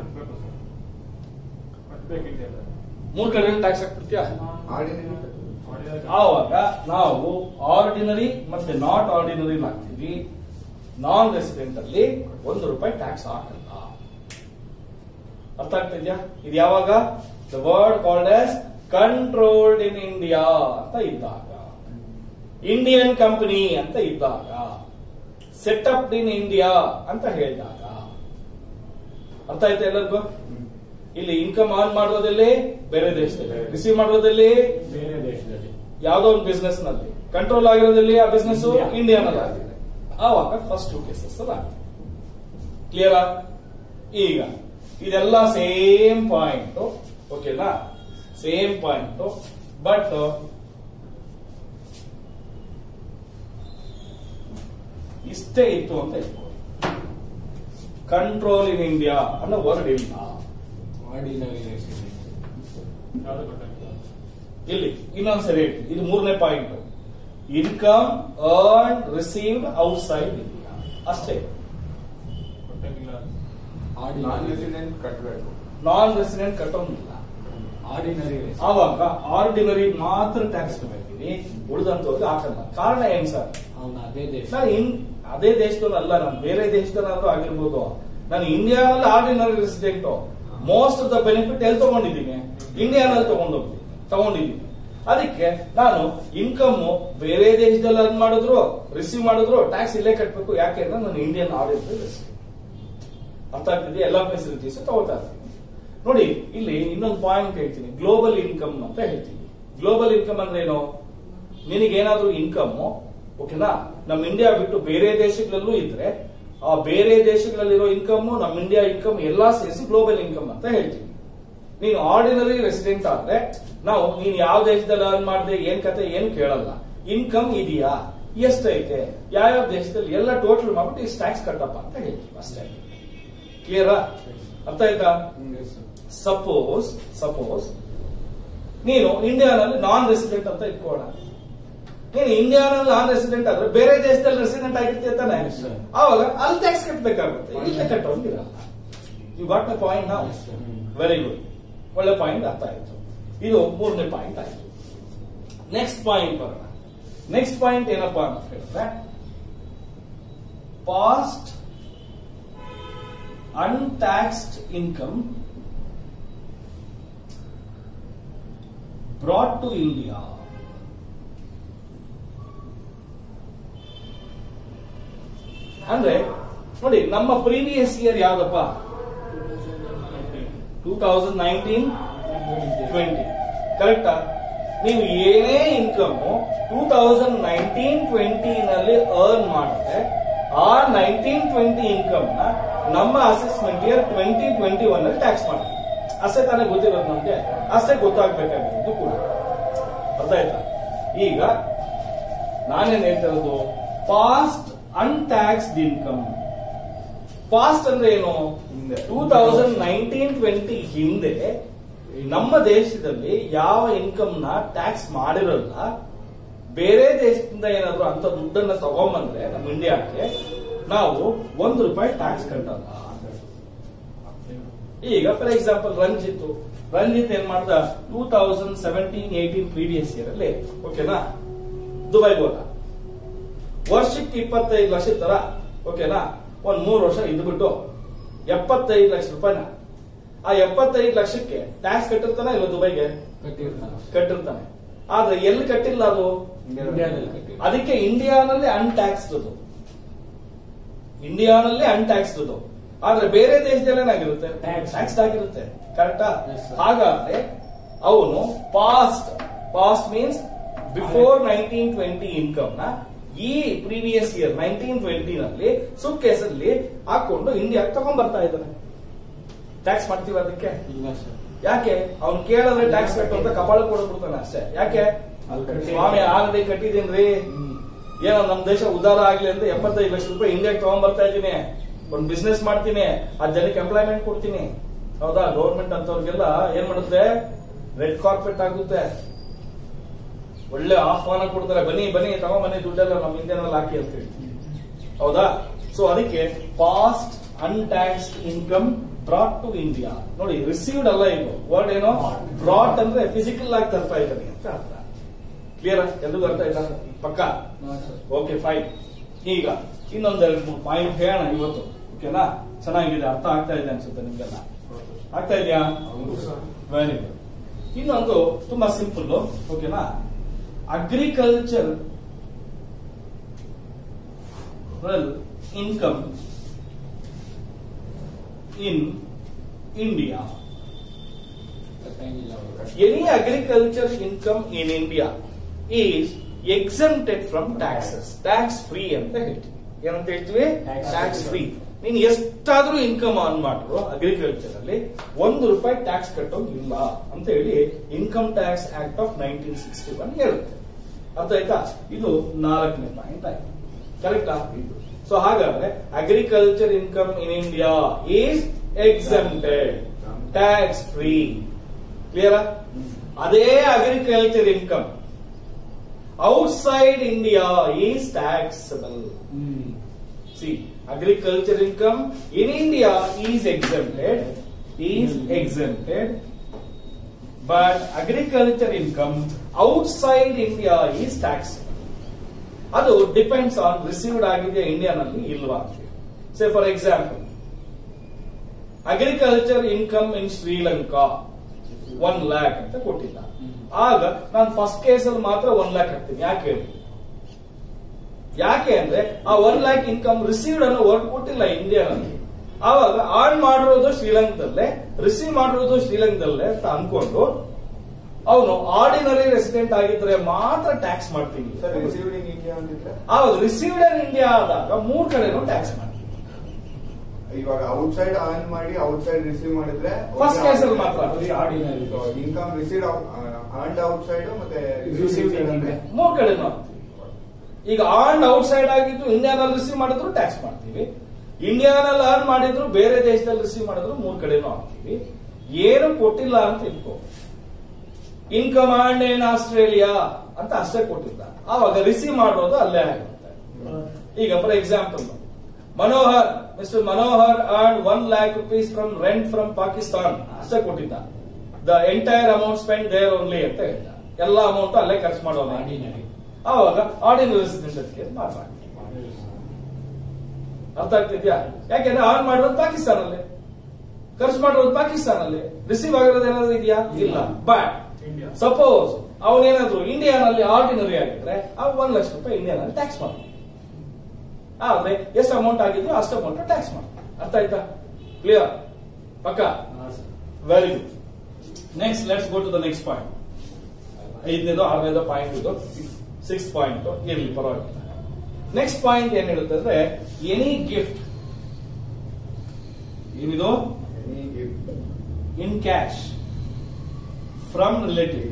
ಮೂರ್ ಕಡೆ ಟ್ಯಾಕ್ಸ್ ಹಾಕ್ಬಿಡ್ತೀಯಾ ಆರ್ಡಿನರಿ ಆವಾಗ ನಾವು ಆರ್ಡಿನರಿ ಮತ್ತೆ ನಾಟ್ ಆರ್ಡಿನರಿ ಹಾಕ್ತೀವಿ ನಾನ್ ರೆಸಿಡೆಂಟ್ ಅಲ್ಲಿ ಒಂದು ರೂಪಾಯಿ ಟ್ಯಾಕ್ಸ್ ಹಾಕಲ್ಲ ಅರ್ಥ ಆಗ್ತಿದ್ಯಾ ಇದು ಯಾವಾಗ the word called as controlled in India ಅಂತ ಇದ್ದಾಗ ಇಂಡಿಯನ್ ಕಂಪನಿ ಅಂತ ಇದ್ದಾಗ ಸೆಟಪ್ ಇನ್ ಇಂಡಿಯಾ ಅಂತ ಹೇಳಿದಾಗ ಅರ್ಥ ಆಯ್ತಾ ಎಲ್ಲರಿಗೂ ಇಲ್ಲಿ ಇನ್ಕಮ್ ಆನ್ ಮಾಡೋದಲ್ಲಿ ಬೇರೆ ದೇಶದಲ್ಲಿ ರಿಸೀವ್ ಮಾಡೋದಲ್ಲಿ ಬೇರೆ ದೇಶದಲ್ಲಿ ಯಾವ್ದೋ ಒಂದು ಬಿಸ್ನೆಸ್ ನಲ್ಲಿ ಕಂಟ್ರೋಲ್ ಆಗಿರೋದಲ್ಲಿ ಆ ಬಿಸ್ನೆಸ್ India. ಇಂಡಿಯಾನಲ್ಲಿ ಆಗಿದೆ ಆವಾಗ ಫಸ್ಟ್ ಟೂ ಕೇಸಸ್ ಅಲ್ಲಿ ಆಗ್ತದೆ ಕ್ಲಿಯರಾ ಈಗ ಇದೆಲ್ಲ ಸೇಮ್ ಪಾಯಿಂಟ್ ಓಕೆನಾ ಸೇಮ್ ಪಾಯಿಂಟ್ ಬಟ್ ಇಷ್ಟೇ ಇತ್ತು ಅಂತ ಇಟ್ಕೊಳ್ಳಿ ಕಂಟ್ರೋಲ್ ಇನ್ ಇಂಡಿಯಾ ಅನ್ನೋ ವರ್ಡ್ ಇಲ್ಲ ಆರ್ಡಿನರಿ ರೆಸಿಡೆಂಟ್ ಇಲ್ಲಿ ಇನ್ನೊಂದ್ಸರಿ ಹೇಳ್ತೀನಿ ಇದು ಮೂರನೇ point income earn received outside India ಅಷ್ಟೇ ನಾನ್ ರೆಸಿಡೆಂಟ್ ಕಟ್ಟಬೇಕು ನಾನ್ ರೆಸಿಡೆಂಟ್ ಕಟ್ಟೋಂಗಿಲ್ಲ ಆರ್ಡಿನರಿ ಆವಾಗ ಆರ್ಡಿನರಿ ಮಾತ್ರ ಟ್ಯಾಕ್ಸ್ ಕಟ್ತೀವಿ ಉಳಿದಂತವ್ರಿಗೆ ಹಾಕಲ್ಲ ಕಾರಣ ಏನ್ ಸರ್ ಅವನ ಅದೇ ದೇಶ ನಾನು ಇನ್ ಅದೇ ದೇಶದಲ್ಲ ನಾನು ಬೇರೆ ದೇಶದಲ್ಲಾದ್ರೂ ಆಗಿರ್ಬೋದು ನಾನು ಇಂಡಿಯಾದಲ್ಲಿ ordinary resident most of the benefit ಎಲ್ಲಿ ತಗೊಂಡಿದ್ದೀನಿ ಇಂಡಿಯಾನಲ್ಲಿ ತಗೊಂಡೋಗ್ತೀನಿ ತಗೊಂಡಿದ್ದೀನಿ ಅದಕ್ಕೆ ನಾನು ಇನ್ಕಮ್ ಬೇರೆ ದೇಶದಲ್ಲಿ ಅರ್ನ್ ಮಾಡಿದ್ರು ರಿಸೀವ್ ಮಾಡಿದ್ರು ಟ್ಯಾಕ್ಸ್ ಇಲ್ಲೇ ಕಟ್ಟಬೇಕು ಯಾಕೆಂದ್ರೆ ನಾನು ಇಂಡಿಯನ್ ಆಡಿನರಿ ರೆಸಿಡೆಂಟ್ ಅರ್ಥ ಆಗ್ತಿದೆ ಎಲ್ಲ ಫೆಸಿಲಿಟೀಸ್ ತಗೋತಾ ಇರ್ತೀನಿ ನೋಡಿ ಇಲ್ಲಿ ಇನ್ನೊಂದು ಪಾಯಿಂಟ್ ಹೇಳ್ತೀನಿ ಗ್ಲೋಬಲ್ ಇನ್ಕಮ್ ಅಂತ ಹೇಳ್ತೀನಿ ಗ್ಲೋಬಲ್ ಇನ್ಕಮ್ ಅಂದ್ರೆ ಏನು ನಿನಗೇನಾದ್ರೂ ಇನ್ಕಮ್ ಓಕೆನಾ ನಮ್ಮ ಇಂಡಿಯಾ ಬಿಟ್ಟು ಬೇರೆ ದೇಶಗಳಲ್ಲೂ ಇದ್ರೆ ಆ ಬೇರೆ ದೇಶಗಳಲ್ಲಿರೋ ಇನ್ಕಮ್ ನಮ್ಮ ಇಂಡಿಯಾ ಇನ್ಕಮ್ ಎಲ್ಲಾ ಸೇರಿಸಿ ಗ್ಲೋಬಲ್ ಇನ್ಕಮ್ ಅಂತ ಹೇಳ್ತೀವಿ ನೀನು ಆರ್ಡಿನರಿ ರೆಸಿಡೆಂಟ್ ಆದ್ರೆ ನಾವು ನೀನ್ ಯಾವ ದೇಶದಲ್ಲಿ ಅರ್ನ್ ಮಾಡಿದೆ ಏನ್ ಕತೆ ಏನು ಕೇಳಲ್ಲ ಇನ್ಕಮ್ ಇದೆಯಾ ಎಷ್ಟೈತೆ ಯಾವ್ಯಾವ ದೇಶದಲ್ಲಿ ಎಲ್ಲ ಟೋಟಲ್ ಮಾಡ್ಬಿಟ್ಟು ಇಷ್ಟು ಟ್ಯಾಕ್ಸ್ ಕಟ್ಟಪ್ಪ ಅಂತ ಹೇಳ್ತೀವಿ ಅಷ್ಟೇ ಕ್ಲಿಯರಾ ಅರ್ಥ ಆಯ್ತಾ ಸಪೋಸ್ ಸಪೋಸ್ ನೀನು ಇಂಡಿಯಾನಲ್ಲಿ ನಾನ್ ರೆಸಿಡೆಂಟ್ ಅಂತ ಇಟ್ಕೋಣ ನೀನು ಇಂಡಿಯಾನಲ್ಲಿ ನಾನ್ ರೆಸಿಡೆಂಟ್ ಆದ್ರೆ ಬೇರೆ ದೇಶದಲ್ಲಿ ರೆಸಿಡೆಂಟ್ ಆಗಿರ್ತೀಯ ತಾನೆ Yes, sir. ಆವಾಗ ಅಲ್ಲಿ ಟ್ಯಾಕ್ಸ್ ಕಟ್ಟಬೇಕಾಗುತ್ತೆ ಇಲ್ಲಿ ಕಟ್ಟೋಂಗಿರಲ್ಲ ಯು ಗಾಟ್ ದ ಪಾಯಿಂಟ್ ನಾವು Yes, sir. ವೆರಿ ಗುಡ್ ಒಳ್ಳೆ ಪಾಯಿಂಟ್ ಅರ್ಥ ಆಯ್ತು ಇದು ಮೂರನೇ ಪಾಯಿಂಟ್ ಆಯ್ತು ನೆಕ್ಸ್ಟ್ ಪಾಯಿಂಟ್ ಬರೋಣ ನೆಕ್ಸ್ಟ್ ಪಾಯಿಂಟ್ ಏನಪ್ಪಾ ಅಂತ ಹೇಳಿದ್ರೆ past untaxed income brought to India ಅಂದ್ರೆ ನೋಡಿ ನಮ್ಮ ಪ್ರೀವಿಯಸ್ ಇಯರ್ ಯಾವ್ದಪ್ಪ ಟೂ ತೌಸಂಡ್ ನೈನ್ಟೀನ್ ಟ್ವೆಂಟಿ ಕರೆಕ್ಟಾ ನೀವು ಏನೇ income two thousand nineteen twenty ನಲ್ಲಿ ಅರ್ನ್ ಮಾಡಿದ್ರೆ ಆ ನೈನ್ಟೀನ್ ಟ್ವೆಂಟಿ ಇನ್ಕಮ್ ನ ನಮ್ಮ assessment year twenty twenty one ಅಲ್ಲಿ ಟ್ಯಾಕ್ಸ್ ಮಾಡ್ತೀವಿ ಅಷ್ಟೇ ತಾನೇ ಗೊತ್ತಿರೋದು ನಮ್ಗೆ ಅಷ್ಟೇ ಗೊತ್ತಾಗ್ಬೇಕಾಗಿದ್ದು ಕೂಡ ಅರ್ಥ ಆಯ್ತಾ ಈಗ ನಾನೇನ್ ಹೇಳ್ತಿರೋದು ಪಾಸ್ಟ್ ಅನ್ಟ್ಯಾಕ್ಸ್ಡ್ ಇನ್ಕಮ್ ಪಾಸ್ಟ್ ಅಂದ್ರೆ ಏನು ಹಿಂದೆ. ಟೂ ತೌಸಂಡ್ ನೈನ್ಟೀನ್ ಟ್ವೆಂಟಿ ಹಿಂದೆ ನಮ್ಮ ದೇಶದಲ್ಲಿ ಯಾವ ಇನ್ಕಮ್ ನ ಟ್ಯಾಕ್ಸ್ ಮಾಡಿರಲ್ಲ ಬೇರೆ ದೇಶದಿಂದ ಏನಾದ್ರು ಅಂತ ದುಡ್ಡನ್ನ ತಗೊಂಬಂದ್ರೆ ನಮ್ಮ ಇಂಡಿಯಾಕ್ಕೆ ನಾವು ಒಂದು ರೂಪಾಯಿ ಟ್ಯಾಕ್ಸ್ ಕಟ್ಟಲ್ಲ ಈಗ ಫಾರ್ ಎಕ್ಸಾಂಪಲ್ ರಂಜಿತ್ ರಂಜಿತ್ ಏನ್ ಮಾಡ್ದ two thousand seventeen eighteen previous year ಅಲ್ಲಿ ಓಕೆನಾ ದುಬೈಗೆ ಹೋದ ವರ್ಷಕ್ಕೆ ಇಪ್ಪತ್ತೈದು ಲಕ್ಷ ತರ ಓಕೆನಾ ಒಂದ್ ಮೂರು ವರ್ಷ ಇದ್ಬಿಟ್ಟು ಎಪ್ಪತ್ತೈದು ಲಕ್ಷ ರೂಪಾಯಿನ ಆ ಎಪ್ಪತ್ತೈದು ಲಕ್ಷಕ್ಕೆ ಟ್ಯಾಕ್ಸ್ ಕಟ್ಟಿರ್ತಾನೆ ಇಲ್ಲ ದುಬೈಗೆ ಕಟ್ಟಿರ್ತಾನೆ ಕಟ್ಟಿರ್ತಾನೆ ಆದ್ರೆ ಎಲ್ಲಿ ಕಟ್ಟಿಲ್ಲ ಅದು ಇಂಡಿಯಾದಲ್ಲಿ ಕಟ್ಟಿರ್ತಾನೆ ಅದಕ್ಕೆ ಇಂಡಿಯಾನಲ್ಲಿ ಅನ್ಟ್ಯಾಕ್ಸ್ಡ್ ಅದು ಇಂಡಿಯಾನಲ್ಲಿ ಅನ್ಟ್ಯಾಕ್ಸ್ಡ್ ಅದು ಆದ್ರೆ ಬೇರೆ ದೇಶದಲ್ಲಿ ಏನಾಗಿರುತ್ತೆ Tax. ಟ್ಯಾಕ್ಸ್ಡ್ ಆಗಿರುತ್ತೆ ಕರೆಕ್ಟಾ Yes, sir. ಹಾಗಾದ್ರೆ ಅವನು past past means before nineteen twenty income ನ ಈ ಪ್ರೀವಿಯಸ್ ಇಯರ್ ನೈನ್ಟೀನ್ ಟ್ವೆಂಟಿ ನಲ್ಲಿ ಸೂಟ್ ಕೇಸಲ್ಲಿ ಹಾಕೊಂಡು ಇಂಡಿಯಾಗೆ ತಗೊಂಡ್ ಬರ್ತಾ ಇದ್ದಾನೆ ಟ್ಯಾಕ್ಸ್ ಮಾಡ್ತೀವಿ ಅದಕ್ಕೆ ಇಲ್ಲ ಸರ್ ಯಾಕೆ ಅವ್ನ್ ಕೇಳಿದ್ರೆ ಟ್ಯಾಕ್ಸ್ ಕಟ್ಟು ಅಂತ ಕಪಾಳ ಕೊಡ್ಬಿಡ್ತಾನೆ ಅಷ್ಟೇ ಯಾಕೆ ಅಲ್ಲಿ ಕಟ್ಟಿ- ಸ್ವಾಮಿ ಆಲ್ರೆಡಿ ಕಟ್ಟಿದೀನ್ರಿ ಏನೋ ನಮ್ ದೇಶ ಉದಾರ ಆಗ್ಲಿ ಅಂತ ಎಪ್ಪತ್ತೈದು ಲಕ್ಷ ರೂಪಾಯಿ ಇಂಡಿಯಾಗೆ ತಗೊಂಡ್ಬರ್ತಾ ಇದ್ದೀನಿ ಒಂದ್ ಬಿಸ್ನೆಸ್ ಮಾಡ್ತೀನಿ ಆ ಜನಕ್ಕೆ ಎಂಪ್ಲಾಯ್ಮೆಂಟ್ ಕೊಡ್ತೀನಿ ಹೌದಾ ಗೌರ್ಮೆಂಟ್ ಅಂತವ್ರಿಗೆಲ್ಲ ಏನ್ ಮಾಡುತ್ತೆ ರೆಡ್ ಕಾರ್ಪೆಟ್ ಆಗುತ್ತೆ ಒಳ್ಳೆ ಆಹ್ವಾನ ಕೊಡ್ತಾರೆ ಬನ್ನಿ ಬನ್ನಿ ತಗೊಂಬನ್ನಿ ದುಡ್ಡೆಲ್ಲ ನಮ್ಮ ಇಂಡಿಯಾನಲ್ಲಿ ಹಾಕಿ ಅಂತ ಹೇಳಿ ಹೌದಾ ಸೊ ಅದಕ್ಕೆ past untaxed income brought to India ನೋಡಿ ರಿಸೀವ್ಡ್ ಅಲ್ಲ ಇದು ವರ್ಡ್ ಏನೋ ಬ್ರಾಟ್ ಅಂದ್ರೆ ಫಿಸಿಕಲ್ ಆಗಿ ತರ್ತಾ ಇದ್ದಾನೆ ಅಂತ ಅರ್ಥ ಕ್ಲಿಯರ್ ಎಲ್ರಿಗೂ ಅರ್ಥ ಆಯ್ತಾ ಪಕ್ಕ ಓಕೆ ಫೈನ್ ಈಗ ಇನ್ನೊಂದೆರಡು ಮೂರು ಪಾಯಿಂಟ್ ಹೇಳೋಣ ಇವತ್ತು ಓಕೆನಾ ಚೆನ್ನಾಗಿದೆ ಅರ್ಥ ಆಗ್ತಾ ಇದೆ ಅನ್ಸುತ್ತೆ ನಿಮ್ಗೆಲ್ಲ ಆಗ್ತಾ ಇದೆಯಾ ವೆರಿ ಗುಡ್ ಇನ್ನೊಂದು ತುಂಬಾ ಸಿಂಪಲ್ ಓಕೆನಾ agriculture income in India any agriculture income in India is exempted from taxes. Tax free ಅಂತ ಹೇಳ್ತೀವಿ ಏನಂತ ಹೇಳ್ತೀವಿ Tax ಟ್ಯಾಕ್ಸ್ ಫ್ರೀ free. ನೀನ್ ಎಷ್ಟಾದ್ರೂ ಇನ್ಕಮ್ ಆನ್ ಮಾಡ್ರು ಅಗ್ರಿಕಲ್ಚರ್ ಅಲ್ಲಿ ಒಂದು ರೂಪಾಯಿ ಟ್ಯಾಕ್ಸ್ ಕಟ್ಟೋಗಿಲ್ಲ ಅಂತ ಹೇಳಿ income tax act of nineteen sixty one ಹೇಳುತ್ತೆ ಅರ್ಥ ಆಯ್ತಾ ಇದು ನಾಲ್ಕನೇ ಪಾಯಿಂಟ್ ಆಯ್ತು ಕರೆಕ್ಟಾ ಸೊ ಹಾಗಾದ್ರೆ agriculture income in India is exempted tax free clear ಅದೇ agriculture income outside India is taxable C agriculture income in India is exempted is exempted but agriculture income outside India is tax ಅದು depends on received ಆಗಿದೆ ಇಂಡಿಯಾನಲ್ಲಿ ಇಲ್ವಾ ಅಂತ say for example agriculture income in Sri Lanka one lac ಅಂತ ಕೊಟ್ಟಿದ್ದ ಆಗ ನಾನು first ಕೇಸಲ್ಲಿ ಮಾತ್ರ ಒನ್ ಲ್ಯಾಕ್ ಹಾಕ್ತೀನಿ ಯಾಕೆ ಹೇಳಿ ಯಾಕೆ ಅಂದ್ರೆ ಆ ಒನ್ ಲ್ಯಾಕ್ ಇನ್ಕಮ್ ರಿಸೀವ್ಡ್ ಅನ್ನೋ ವರ್ಕ್ ಕೊಟ್ಟಿಲ್ಲ ಇಂಡಿಯಾನಲ್ಲಿ ಆವಾಗ ಆನ್ ಮಾಡಿರೋದು ಶ್ರೀಲಂಕಾದಲ್ಲೇ ರಿಸೀವ್ ಮಾಡಿರೋದು ಶ್ರೀಲಂಕಾದಲ್ಲೇ ಅಂತ ಅನ್ಕೊಂಡು ಅವನು ಆರ್ಡಿನರಿ ರೆಸಿಡೆಂಟ್ ಆಗಿದ್ರೆ ಮಾತ್ರ ಟ್ಯಾಕ್ಸ್ ಮಾಡ್ತೀನಿ ಸರ್ ರಿಸೀವ್ಡ್ ಇನ್ ಇಂಡಿಯಾ ಅಂತಿದ್ರೆ ಆವಾಗ ರಿಸೀವ್ಡ್ ಇನ್ ಇಂಡಿಯಾ ಆದಾಗ ಮೂರ್ ಕಡೆನೂ ಟ್ಯಾಕ್ಸ್ ಮಾಡ್ತೀನಿ ಇವಾಗ ಔಟ್ಸೈಡ್ ಆನ್ ಮಾಡಿ ಔಟ್ಸೈಡ್ ರಿಸೀವ್ ಮಾಡಿದ್ರೆ First case ಅಲ್ಲಿ ಮಾತ್ರ. Ordinary. Income received earned outside ಮತ್ತೆ Received in India. ಮೂರ್ ಕಡೆನೂ ಹಾಕ್ತೀವಿ ಈಗ ಆನ್ ಔಟ್ ಸೈಡ್ ಆಗಿದ್ದು ಇಂಡಿಯಾನಲ್ಲಿ ರಿಸೀವ್ ಮಾಡಿದ್ರು ಟ್ಯಾಕ್ಸ್ ಮಾಡ್ತೀವಿ ಇಂಡಿಯಾನಲ್ಲಿ ಅರ್ನ್ ಮಾಡಿದ್ರು ಬೇರೆ ದೇಶದಲ್ಲಿ ರಿಸೀವ್ ಮಾಡಿದ್ರು ಮೂರ್ ಕಡೆನೂ ಹಾಕ್ತೀವಿ ಏನು ಕೊಟ್ಟಿಲ್ಲ ಅಂತ ಇಟ್ಕೋ ಇನ್ಕಮ್ ಆಂಡ್ ಇನ್ ಆಸ್ಟ್ರೇಲಿಯಾ ಅಂತ ಅಷ್ಟೇ ಕೊಟ್ಟಿದ್ದ ಆವಾಗ ರಿಸೀವ್ ಮಾಡೋದು ಅಲ್ಲೇ ಆಗುತ್ತೆ ಈಗ for example Manohar mister Manohar earn one lakh rupees from rent from Pakistan ಅಷ್ಟೇ ಕೊಟ್ಟಿದ್ದ the entire amount spend there only ಅಂತ ಹೇಳಿದ ಎಲ್ಲ ಅಮೌಂಟ್ ಅಲ್ಲೇ ಖರ್ಚು ಮಾಡೋಣ Ordinary. ಆವಾಗ ಆರ್ಡಿನರಿ ರೆಸಿಡೆಂಟ್ ಮಾತ್ರ ಅರ್ಥ ಆಗ್ತಿದ್ಯಾ ಯಾಕೆಂದ್ರೆ ಆನ್ ಮಾಡಿರೋದು ಪಾಕಿಸ್ತಾನಲ್ಲಿ ಖರ್ಚು ಮಾಡಿರೋದು ಪಾಕಿಸ್ತಾನಲ್ಲಿ ರಿಸೀವ್ ಆಗಿರೋದು ಏನಾದ್ರು ಇದೆಯಾ ಇಲ್ಲ ಬಟ್ ಸಪೋಸ್ ಅವನೇನಾದ್ರು ಇಂಡಿಯಾನಲ್ಲಿ ಆರ್ಡಿನರಿ ಆಗಿದ್ರೆ ಅವ್ ಒಂದ್ ಲಕ್ಷ ರೂಪಾಯಿ ಇಂಡಿಯಾನಲ್ಲಿ ಟ್ಯಾಕ್ಸ್ ಮಾಡ್ತಾನೆ ಆದ್ರೆ ಎಷ್ಟು ಅಮೌಂಟ್ ಆಗಿದ್ಯೋ ಅಷ್ಟು ಅಮೌಂಟ್ ಟ್ಯಾಕ್ಸ್ ಮಾಡ್ತಾನೆ ಅರ್ಥ ಆಯ್ತಾ ಕ್ಲಿಯರ್ ಪಕ್ಕ very good next let's go to the next point ಐದನೇದು ಆರನೇದು ಪಾಯಿಂಟ್ ಇದು ಸಿಕ್ಸ್ ಪಾಯಿಂಟ್ ಇರ್ಲಿ ಪರವಾಗಿಲ್ಲ ನೆಕ್ಸ್ಟ್ ಪಾಯಿಂಟ್ ಏನ್ ಹೇಳುತ್ತೆ ಅಂದ್ರೆ ಎನಿ ಗಿಫ್ಟ್ ಏನಿದು in cash from relative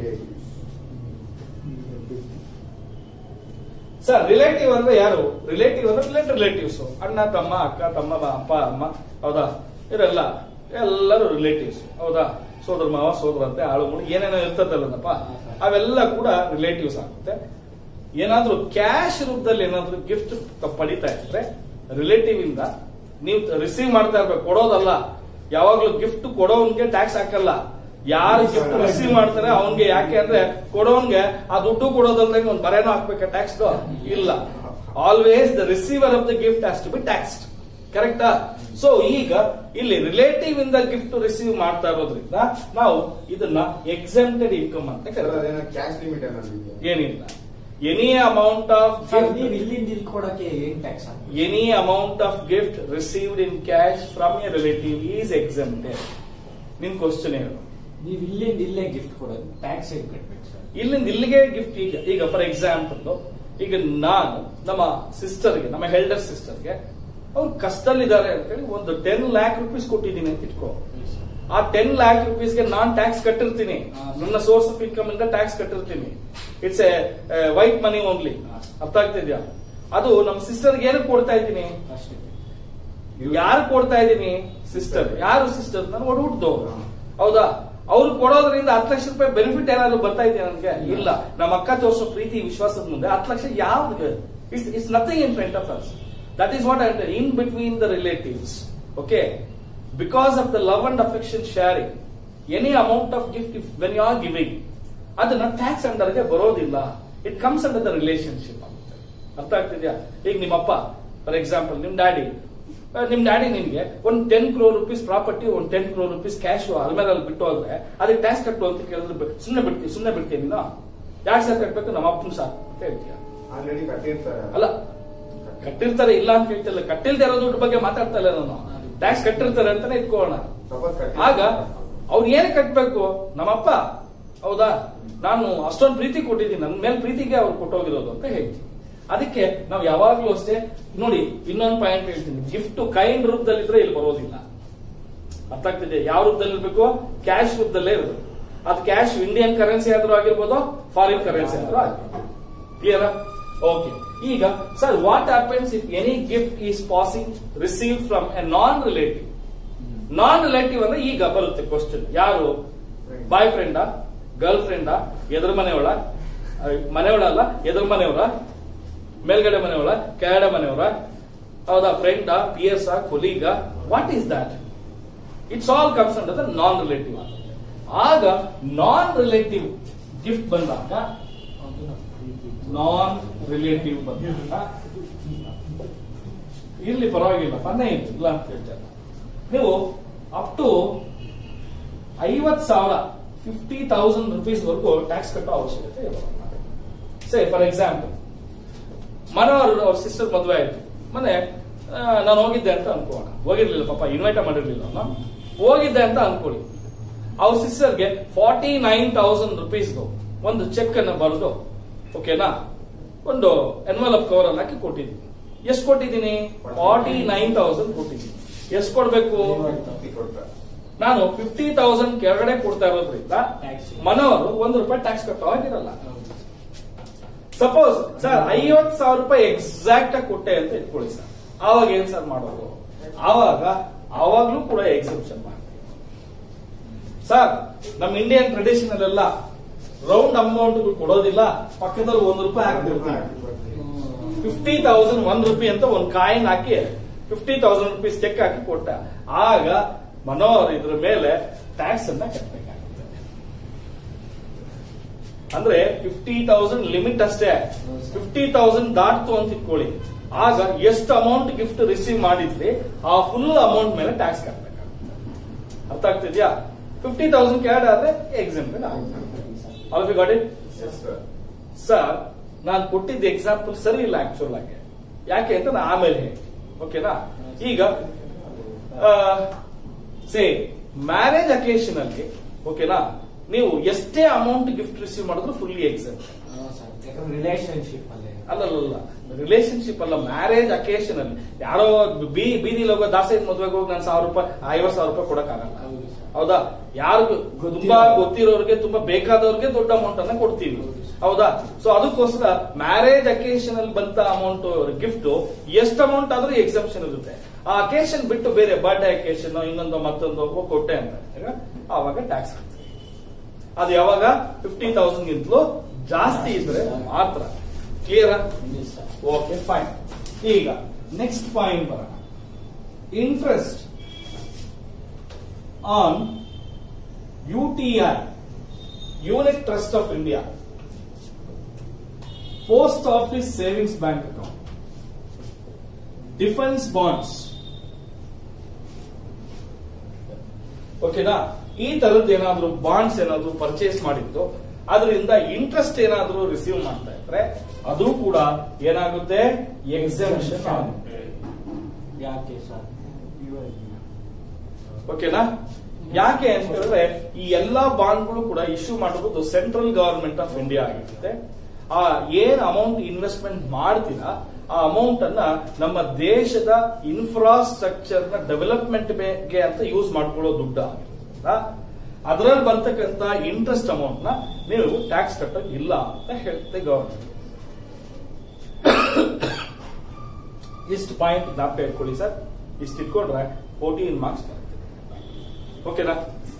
sir relative ಅಂದ್ರೆ ಯಾರು ರಿಲೇಟಿವ್ ಅಂದ್ರೆ ರಿಲೇಟ್ ರಿಲೇಟಿವ್ಸ್ ಅಣ್ಣ ತಮ್ಮ ಅಕ್ಕ ತಮ್ಮ ಬ- ಅಪ್ಪ ಅಮ್ಮ ಹೌದಾ ಇವರೆಲ್ಲ ಎಲ್ಲರೂ ರಿಲೇಟಿವ್ಸ್ ಹೌದಾ ಸೋದರ ಮಾವ ಸೋದರಂತೆ ಆಳು ಮುಳು ಏನೇನೋ ಇರ್ತದಲ್ಲಪ್ಪ ಅವೆಲ್ಲ ಕೂಡ ರಿಲೇಟಿವ್ಸ್ ಆಗುತ್ತೆ ಏನಾದ್ರೂ ಕ್ಯಾಶ್ ರೂಪದಲ್ಲಿ ಏನಾದ್ರೂ ಗಿಫ್ಟ್ ಪಡಿತಾ ಇದ್ರೆ ರಿಲೇಟಿವ್ ಇಂದ ನೀವು ರಿಸೀವ್ ಮಾಡ್ತಾ ಇರ್ಬೇಕು ಕೊಡೋದಲ್ಲ ಯಾವಾಗ್ಲೂ ಗಿಫ್ಟ್ ಕೊಡೋನ್ಗೆ ಟ್ಯಾಕ್ಸ್ ಹಾಕಲ್ಲ ಯಾರು ಗಿಫ್ಟ್ ರಿಸೀವ್ ಮಾಡ್ತಾರೆ ಅವನ್ಗೆ ಯಾಕೆ ಅಂದ್ರೆ ಕೊಡೋನ್ಗೆ ಆ ದುಡ್ಡು ಕೊಡೋದಲ್ದೆ ಒಂದು ಬರೇನೋ ಹಾಕ್ಬೇಕಾ ಟ್ಯಾಕ್ಸ್ ಇಲ್ಲ always the receiver of the gift has to be taxed ಕರೆಕ್ಟಾ ಸೊ ಈಗ ಇಲ್ಲಿ ರಿಲೇಟಿವ್ ಇಂದ ಗಿಫ್ಟ್ ರಿಸೀವ್ ಮಾಡ್ತಾ ಇರೋದ್ರಿಂದ ನಾವು ಇದನ್ನ ಎಕ್ಸೆಂಟೆಡ್ ಇನ್ಕಮ್ ಅಂತ ಕರೀತೀವಿ ಕ್ಯಾಶ್ ಲಿಮಿಟ್ ಏನಾದ್ರು ಇದೆಯಾ ಏನಿಲ್ಲ ಎನಿ ಅಮೌಂಟ್ ಆಫ್ ಸರ್ ನೀವು ಇಲ್ಲಿಂದ ಇಲ್ಲಿ ಕೊಡಕ್ಕೆ ಏನ್ tax any amount of gift received in cash from a relative is exempted ನಿನ್ ಕ್ವಶನ್ ಏನು ನೀವು ಇಲ್ಲಿಂದ ಇಲ್ಲೇ ಗಿಫ್ಟ್ ಕೊಡೋದು ಟ್ಯಾಕ್ಸ್ ಹೇಗೆ ಕಟ್ಬೇಕು ಸರ್ ಇಲ್ಲಿಂದ ಇಲ್ಲಿಗೆ ಗಿಫ್ಟ್ ಈಗ ಈಗ ಫಾರ್ ಎಕ್ಸಾಂಪಲ್ ಈಗ ನಾನು ನಮ್ಮ ಸಿಸ್ಟರ್ಗೆ ನಮ್ಮ ಹೆಲ್ಡರ್ ಸಿಸ್ಟರ್ಗೆ ಅವ್ರು ಕಷ್ಟದಲ್ಲಿದ್ದಾರೆ ಅಂತೇಳಿ ಒಂದು ಟೆನ್ ಲ್ಯಾಕ್ ರುಪೀಸ್ ಕೊಟ್ಟಿದ್ದೀನಿ ಅಂತ ಇಟ್ಕೋ ಆ ಟೆನ್ ಲ್ಯಾಕ್ ರುಪೀಸ್ಗೆ ನಾನ್ ಟ್ಯಾಕ್ಸ್ ಕಟ್ಟಿರ್ತೀನಿ ಹಾ. ನನ್ನ ಸೋರ್ಸ್ ಆಫ್ ಇನ್ಕಮ್ ಇಂದ ಟ್ಯಾಕ್ಸ್ ಕಟ್ಟಿರ್ತೀನಿ it's a white money only ಹಾ. ಅರ್ಥ ಆಗ್ತಿದ್ಯಾ ಅದು ನಮ್ಮ ಸಿಸ್ಟರ್ಗೆ ಏನು ಕೊಡ್ತಾ ಇದ್ದೀನಿ ಅಷ್ಟೇ ಯಾರು ಕೊಡ್ತಾ ಇದ್ದೀನಿ ಸಿಸ್ಟರ್ ಯಾರು ಸಿಸ್ಟರ್ ನಾನು ಒಡಹುಟ್ಟಿದವರು ಹೌದಾ ಅವ್ರು ಕೊಡೋದ್ರಿಂದ ಹತ್ತು ಲಕ್ಷ ರೂಪಾಯಿ ಬೆನಿಫಿಟ್ ಏನಾದ್ರು ಬರ್ತಾ ಇದೆಯಾ ನನಗೆ ಇಲ್ಲ ನಮ್ಮ ಅಕ್ಕ ತೋರಿಸೋ ಪ್ರೀತಿ ವಿಶ್ವಾಸದ ಮುಂದೆ ಹತ್ತು ಲಕ್ಷ ಯಾವ್ದು it's it's nothing in front of us that is what I in between the relatives okay because of the love and affection sharing any amount of gift if when you are giving ಅದನ್ನ tax ಅಂಡರ್ಗೆ ಬರೋದಿಲ್ಲ it comes under the relationship ಆಗುತ್ತೆ ಅರ್ಥ ಆಗ್ತಿದ್ಯಾ ಈಗ ನಿಮ್ಮಪ್ಪ for example ನಿಮ್ daddy ನಿಮ್ ಡ್ಯಾಡಿ ನಿಮ್ಗೆ ಒಂದ್ ಟೆನ್ ಕ್ರೋರ್ ರುಪೀಸ್ ಪ್ರಾಪರ್ಟಿ ಒಂದ್ ಟೆನ್ ಕ್ರೋರ್ ರುಪೀಸ್ ಕ್ಯಾಶ್ ಅಲ್ಮೇರಲ್ಲಿ ಬಿಟ್ಟು ಹೋದ್ರೆ ಅದಕ್ಕೆ ಟ್ಯಾಕ್ಸ್ ಕಟ್ಟು ಅಂತ ಕೇಳಿದ್ರೆ ಬ- ಸುಮ್ನೆ ಬಿಡ್ತೀವಿ ಸುಮ್ನೆ ಬಿಡ್ತೀವಿ ನೀನು ಯಾಕೆ ಸರ್ ಕಟ್ಬೇಕು ನಮ್ಮ ಅಪ್ಪನ ಸಾಕು ಅಂತ ಹೇಳ್ತೀಯ ಆಲ್ರೆಡಿ ಕಟ್ಟಿರ್ತಾರೆ ಅಲ್ಲ ಕಟ್ಟಿರ್ತಾರೆ ಇಲ್ಲ ಅಂತ ಹೇಳ್ತಿಲ್ಲ ಕಟ್ಟಿಲ್ದೇ ಇರೋ ದುಡ್ಡು ಬಗ್ಗೆ ಮಾತಾಡ್ತಾ ಇಲ್ಲ ನಾನು ಟ್ಯಾಕ್ಸ್ ಕಟ್ಟಿರ್ತಾರೆ ಅಂತಾನೆ ಇಟ್ಕೊಳ್ಳೋಣ ಸಪೋಸ್ ಆಗ ಅವ್ರು ಏನು ಕಟ್ಬೇಕು ನಮ್ಮಪ್ಪ ಹೌದಾ ನಾನು ಅಷ್ಟೊಂದು ಪ್ರೀತಿ ಕೊಟ್ಟಿದ್ದೀನಿ ನನ್ನ ಮೇಲೆ ಪ್ರೀತಿಗೆ ಅವ್ರು ಕೊಟ್ಟೋಗಿರೋದು ಅಂತ ಹೇಳ್ತೀನಿ ಅದಕ್ಕೆ ನಾವು ಯಾವಾಗ್ಲೂ ಅಷ್ಟೇ ನೋಡಿ ಇನ್ನೊಂದು ಪಾಯಿಂಟ್ ಹೇಳ್ತೀನಿ ಗಿಫ್ಟ್ ಕೈಂಡ್ ರೂಪದಲ್ಲಿದ್ರೆ ಇಲ್ಲಿ ಬರೋದಿಲ್ಲ ಅರ್ಥ ಆಗ್ತಿದೆ ಯಾವ ರೂಪದಲ್ಲಿ ಇರ್ಬೇಕು ಕ್ಯಾಶ್ ರೂಪದಲ್ಲೇ ಇರಬೇಕು ಅದು ಕ್ಯಾಶ್ ಇಂಡಿಯನ್ ಕರೆನ್ಸಿ ಆದ್ರೂ ಆಗಿರ್ಬೋದು ಫಾರಿನ್ ಕರೆನ್ಸಿ ಆದ್ರೂ ಆಗಿರ್ಬೋದು ಕ್ಲಿಯರ್ ಓಕೆ ಈಗ sir what happens if any gift is passing receive from a non relative non relative ಅಂದ್ರೆ ಈಗ ಬರುತ್ತೆ ಕ್ವಶನ್ ಯಾರು ಬಾಯ್ ಫ್ರೆಂಡಾ ಗರ್ಲ್ ಫ್ರೆಂಡಾ ಎದುರು ಮನೆಯವಳ ಮನೆಯವಳ ಅಲ್ಲ ಎದುರು ಮನೆಯವರ ಮೇಲ್ಗಡೆ ಮನೆಯವಳ ಕೆಳಗಡೆ ಮನೆಯವರ ಹೌದಾ ಫ್ರೆಂಡಾ ಪಿಯರ್ಸ್ ಕೊಲೀಗ what is that it's all comes under the non relative ಆಗ ನಾನ್ ರಿಲೇಟಿವ್ ಗಿಫ್ಟ್ ಬಂದಾಗ ನಾನ್ ರಿಲೇಟಿವ್ ಬಂದಾಗ ಇರ್ಲಿ ಪರವಾಗಿಲ್ಲ ಪನ್ನೇ ಇಲ್ಲ ಇಲ್ಲ ಅಂತ ಹೇಳ್ತಾರೆ ನೀವು ಅಪ್ ಟು ಐವತ್ ಸಾವಿರ ಫಿಫ್ಟಿ ತೌಸಂಡ್ ರುಪೀಸ್ ವರೆಗೂ ಟ್ಯಾಕ್ಸ್ ಕಟ್ಟೋ ಅವಶ್ಯಕತೆ ಇಲ್ಲ ಸೇ ಫಾರ್ ಎಕ್ಸಾಂಪಲ್ ಮನೋಹರ್ ಅವ್ರ ಸಿಸ್ಟರ್ ಮದುವೆ ಆಯ್ತು ಮೊನ್ನೆ ಆ, ನಾನು ಹೋಗಿದ್ದೆ ಅಂತ ಅನ್ಕೋಣ ಹೋಗಿರ್ಲಿಲ್ಲ ಪಾಪ ಇನ್ವೈಟ್ ಮಾಡಿರ್ಲಿಲ್ಲ ನಾನು ಹೋಗಿದ್ದೆ ಅಂತ ಅನ್ಕೊಳ್ಳಿ ಅವ್ರ ಸಿಸ್ಟರ್ಗೆ ಫಾರ್ಟಿ ನೈನ್ ತೌಸಂಡ್ ರುಪೀಸ್ದು ಒಂದು ಚೆಕ್ ಅನ್ನ ಬರೆದು ಓಕೆನಾ ಒಂದು ಎನ್ವಲಪ್ ಕವರ್ ಅಲ್ಲಿ ಹಾಕಿ ಕೊಟ್ಟಿದ್ದೀನಿ ಎಷ್ಟು ಕೊಟ್ಟಿದ್ದೀನಿ ಫಾರ್ಟಿ ನೈನ್ ತೌಸಂಡ್ ಕೊಟ್ಟಿದ್ದೀನಿ ಎಷ್ಟು ಕೊಡ್ಬೇಕು ಕೊಡ್ತಾರೆ ನಾನು ಫಿಫ್ಟಿ ತೌಸಂಡ್ ಕೆಳಗಡೆ ಕೊಡ್ತಾ ಇರೋದ್ರಿಂದ Tax. ಮನೋರು ಒಂದು ರೂಪಾಯಿ ಟ್ಯಾಕ್ಸ್ ಕಟ್ಟೋ ಆಗಿರಲ್ಲ ಸಪೋಸ್ ಸರ್ ಐವತ್ ಸಾವಿರ ರೂಪಾಯಿ ಎಕ್ಸಾಕ್ಟ್ ಆಗಿ ಕೊಟ್ಟೆ ಅಂತ ಇಟ್ಕೊಳ್ಳಿ ಸರ್ ಆವಾಗ ಏನ್ ಸರ್ ಮಾಡೋದು ಆವಾಗ ಆವಾಗ್ಲೂ ಕೂಡ ಎಕ್ಸಿಬಿಷನ್ ಮಾಡ್ತೀವಿ ಸರ್ ನಮ್ಮ ಇಂಡಿಯನ್ ಟ್ರೆಡಿಷನ್ ಎಲ್ಲ ರೌಂಡ್ ಅಮೌಂಟ್ ಕೊಡೋದಿಲ್ಲ ಪಕ್ಕದಲ್ಲಿ ಒಂದ್ ರೂಪಾಯಿ ಹಾಕ್ಬಿಡ್ತೀವಿ ಫಿಫ್ಟಿ ತೌಸಂಡ್ ಒಂದ್ ರೂಪಾಯಿ ಅಂತ ಒಂದ್ ಕಾಯಿನ್ ಹಾಕಿ ಫಿಫ್ಟಿ ತೌಸಂಡ್ ರುಪೀಸ್ ಚೆಕ್ ಹಾಕಿ ಕೊಟ್ಟ ಆಗ ಮನೋಹರ್ ಇದ್ರ ಮೇಲೆ ಟ್ಯಾಕ್ಸ್ ಅನ್ನ ಕಟ್ಟಬೇಕಾಗುತ್ತೆ ಅಂದ್ರೆ ಫಿಫ್ಟಿ ತೌಸಂಡ್ ಲಿಮಿಟ್ ಅಷ್ಟೇ ಫಿಫ್ಟಿ ತೌಸಂಡ್ ದಾಟ್ತು ಅಂತ ಇಟ್ಕೊಳ್ಳಿ ಆಗ ಎಷ್ಟು ಅಮೌಂಟ್ ಗಿಫ್ಟ್ ರಿಸೀವ್ ಮಾಡಿದ್ರಿ ಆ ಫುಲ್ ಅಮೌಂಟ್ ಮೇಲೆ ಟ್ಯಾಕ್ಸ್ ಕಟ್ಟಬೇಕಾಗುತ್ತೆ ಅರ್ಥ ಆಗ್ತಿದ್ಯಾ ಫಿಫ್ಟಿ ತೌಸಂಡ್ ಕ್ಯಾಡ್ ಆದ್ರೆ example all you got it sir ನಾನು ಕೊಟ್ಟಿದ್ದ ಎಕ್ಸಾಂಪಲ್ ಸರಿ ಇಲ್ಲ ಆಕ್ಚುಲ್ ಆಗಿ ಯಾಕೆ ಅಂತ ನಾನು ಆಮೇಲೆ ಹೇಳಿ ಓಕೆನಾ ಈಗ ಸೇ ಮ್ಯಾರೇಜ್ ಅಕೇಶನ್ ಅಲ್ಲಿ ಓಕೆನಾ ನೀವು ಎಷ್ಟೇ ಅಮೌಂಟ್ ಗಿಫ್ಟ್ ರಿಸೀವ್ ಮಾಡಿದ್ರು ಫುಲ್ಲಿ ಎಕ್ಸಾಮ್ ಯಾಕಂದ್ರೆ ರಿಲೇಶನ್ಶಿಪ್ ಅಲ್ಲಿ ಅಲ್ಲಲ್ಲ ರಿಲೇಶನ್ಶಿಪ್ ಅಲ್ಲ ಮ್ಯಾರೇಜ್ ಅಕೇಶನ್ ಅಲ್ಲಿ ಯಾರೋ ಬೀ ಬೀದಿಲಿ ಹೋಗೋ ದಾಸೆ ಮದ್ವೆಗೆ ಹೋಗಿ ನಾನು ಸಾವಿರ ರೂಪಾಯಿ ಐವತ್ ಸಾವಿರ ರೂಪಾಯಿ ಕೊಡಕ್ಕಾಗಲ್ಲ ಹೌದು ಸರ್. ಹೌದಾ ಯಾರಿಗೂ ತುಂಬಾ ಗೊತ್ತಿರೋರಿಗೆ ತುಂಬಾ ಬೇಕಾದವ್ರಿಗೆ ದೊಡ್ಡ ಅಮೌಂಟ್ ಅನ್ನ ಕೊಡ್ತೀವಿ ಹೌದಾ ಸೊ ಅದಕ್ಕೋಸ್ಕರ ಮ್ಯಾರೇಜ್ ಅಕೇಶನ್ ಅಲ್ಲಿ ಬಂತ ಅಮೌಂಟ್ ಗಿಫ್ಟ್ ಎಷ್ಟು ಅಮೌಂಟ್ ಆದ್ರೂ ಎಕ್ಸೆಪ್ಷನ್ ಇರುತ್ತೆ ಆ ಅಕೇಶನ್ ಬಿಟ್ಟು ಬೇರೆ ಬರ್ಡೇ ಅಕೇಶನ್ ಇನ್ನೊಂದು ಮತ್ತೊಂದು ಓ, ಕೊಟ್ಟೆ ಅಂತ ಹೇಳಿದಾಗ ಆವಾಗ ಟ್ಯಾಕ್ಸ್ ಹಾಕ್ತೀವಿ ಅದು ಯಾವಾಗ ಫಿಫ್ಟಿ ತೌಸಂಡ್ ಗಿಂತಲೂ ಜಾಸ್ತಿ ಇದ್ರೆ ಮಾತ್ರ ಕ್ಲಿಯರ್ ಓಕೆ ಫೈನ್ ಈಗ ನೆಕ್ಸ್ಟ್ ಪಾಯಿಂಟ್ ಬರೋಣ interest on UTI unit trust of India post office savings bank account defence bonds ಓಕೆನಾ ಈ ತರದ್ದು ಏನಾದ್ರೂ ಬಾಂಡ್ಸ್ ಏನಾದ್ರೂ ಪರ್ಚೇಸ್ ಮಾಡಿದ್ದು ಅದರಿಂದ ಇಂಟ್ರೆಸ್ಟ್ ಏನಾದ್ರೂ ರಿಸೀವ್ ಮಾಡ್ತಾ ಇದ್ರೆ ಅದು ಕೂಡ ಏನಾಗುತ್ತೆ ಎಕ್ಸೆಂಪ್ಷನ್ ಆಗುತ್ತೆ ಯಾಕೆ ಸರ್ ಓಕೆನಾ ಯಾಕೆ ಅಂತ ಹೇಳಿದ್ರೆ ಈ ಎಲ್ಲಾ ಬಾಂಡ್ಗಳು ಕೂಡ ಇಶ್ಯೂ ಮಾಡೋದು ಸೆಂಟ್ರಲ್ ಗವರ್ಮೆಂಟ್ ಆಫ್ ಇಂಡಿಯಾ ಆಗಿರುತ್ತೆ ಆ ಏನ್ ಅಮೌಂಟ್ ಇನ್ವೆಸ್ಟ್ಮೆಂಟ್ ಮಾಡ್ತೀರಾ ಆ ಅಮೌಂಟ್ ಅನ್ನ ನಮ್ಮ ದೇಶದ ಇನ್ಫ್ರಾಸ್ಟ್ರಕ್ಚರ್ ನ ಡೆವಲಪ್ಮೆಂಟ್ ಗೆ ಅಂತ ಯೂಸ್ ಮಾಡ್ಕೊಳ್ಳೋ ದುಡ್ಡು ಆಗಿರುತ್ತೆ ಇರೋದ್ರಿಂದ ಅದರಲ್ಲಿ ಬರ್ತಕ್ಕಂತ ಇಂಟ್ರೆಸ್ಟ್ ಅಮೌಂಟ್ ನ ನೀವು ಟ್ಯಾಕ್ಸ್ ಕಟ್ಟೋಕ್ ಇಲ್ಲ ಅಂತ ಹೇಳ್ತೆ ಗವರ್ಮೆಂಟ್ ಇಷ್ಟು ಪಾಯಿಂಟ್ ಜ್ಞಾಪಕ ಇಟ್ಕೊಳ್ಳಿ ಸರ್ ಇಷ್ಟು ಇಟ್ಕೊಂಡ್ರೆ ಫೋರ್ಟೀನ್ ಮಾರ್ಕ್ಸ್ ಬರುತ್ತೆ ಓಕೆನಾ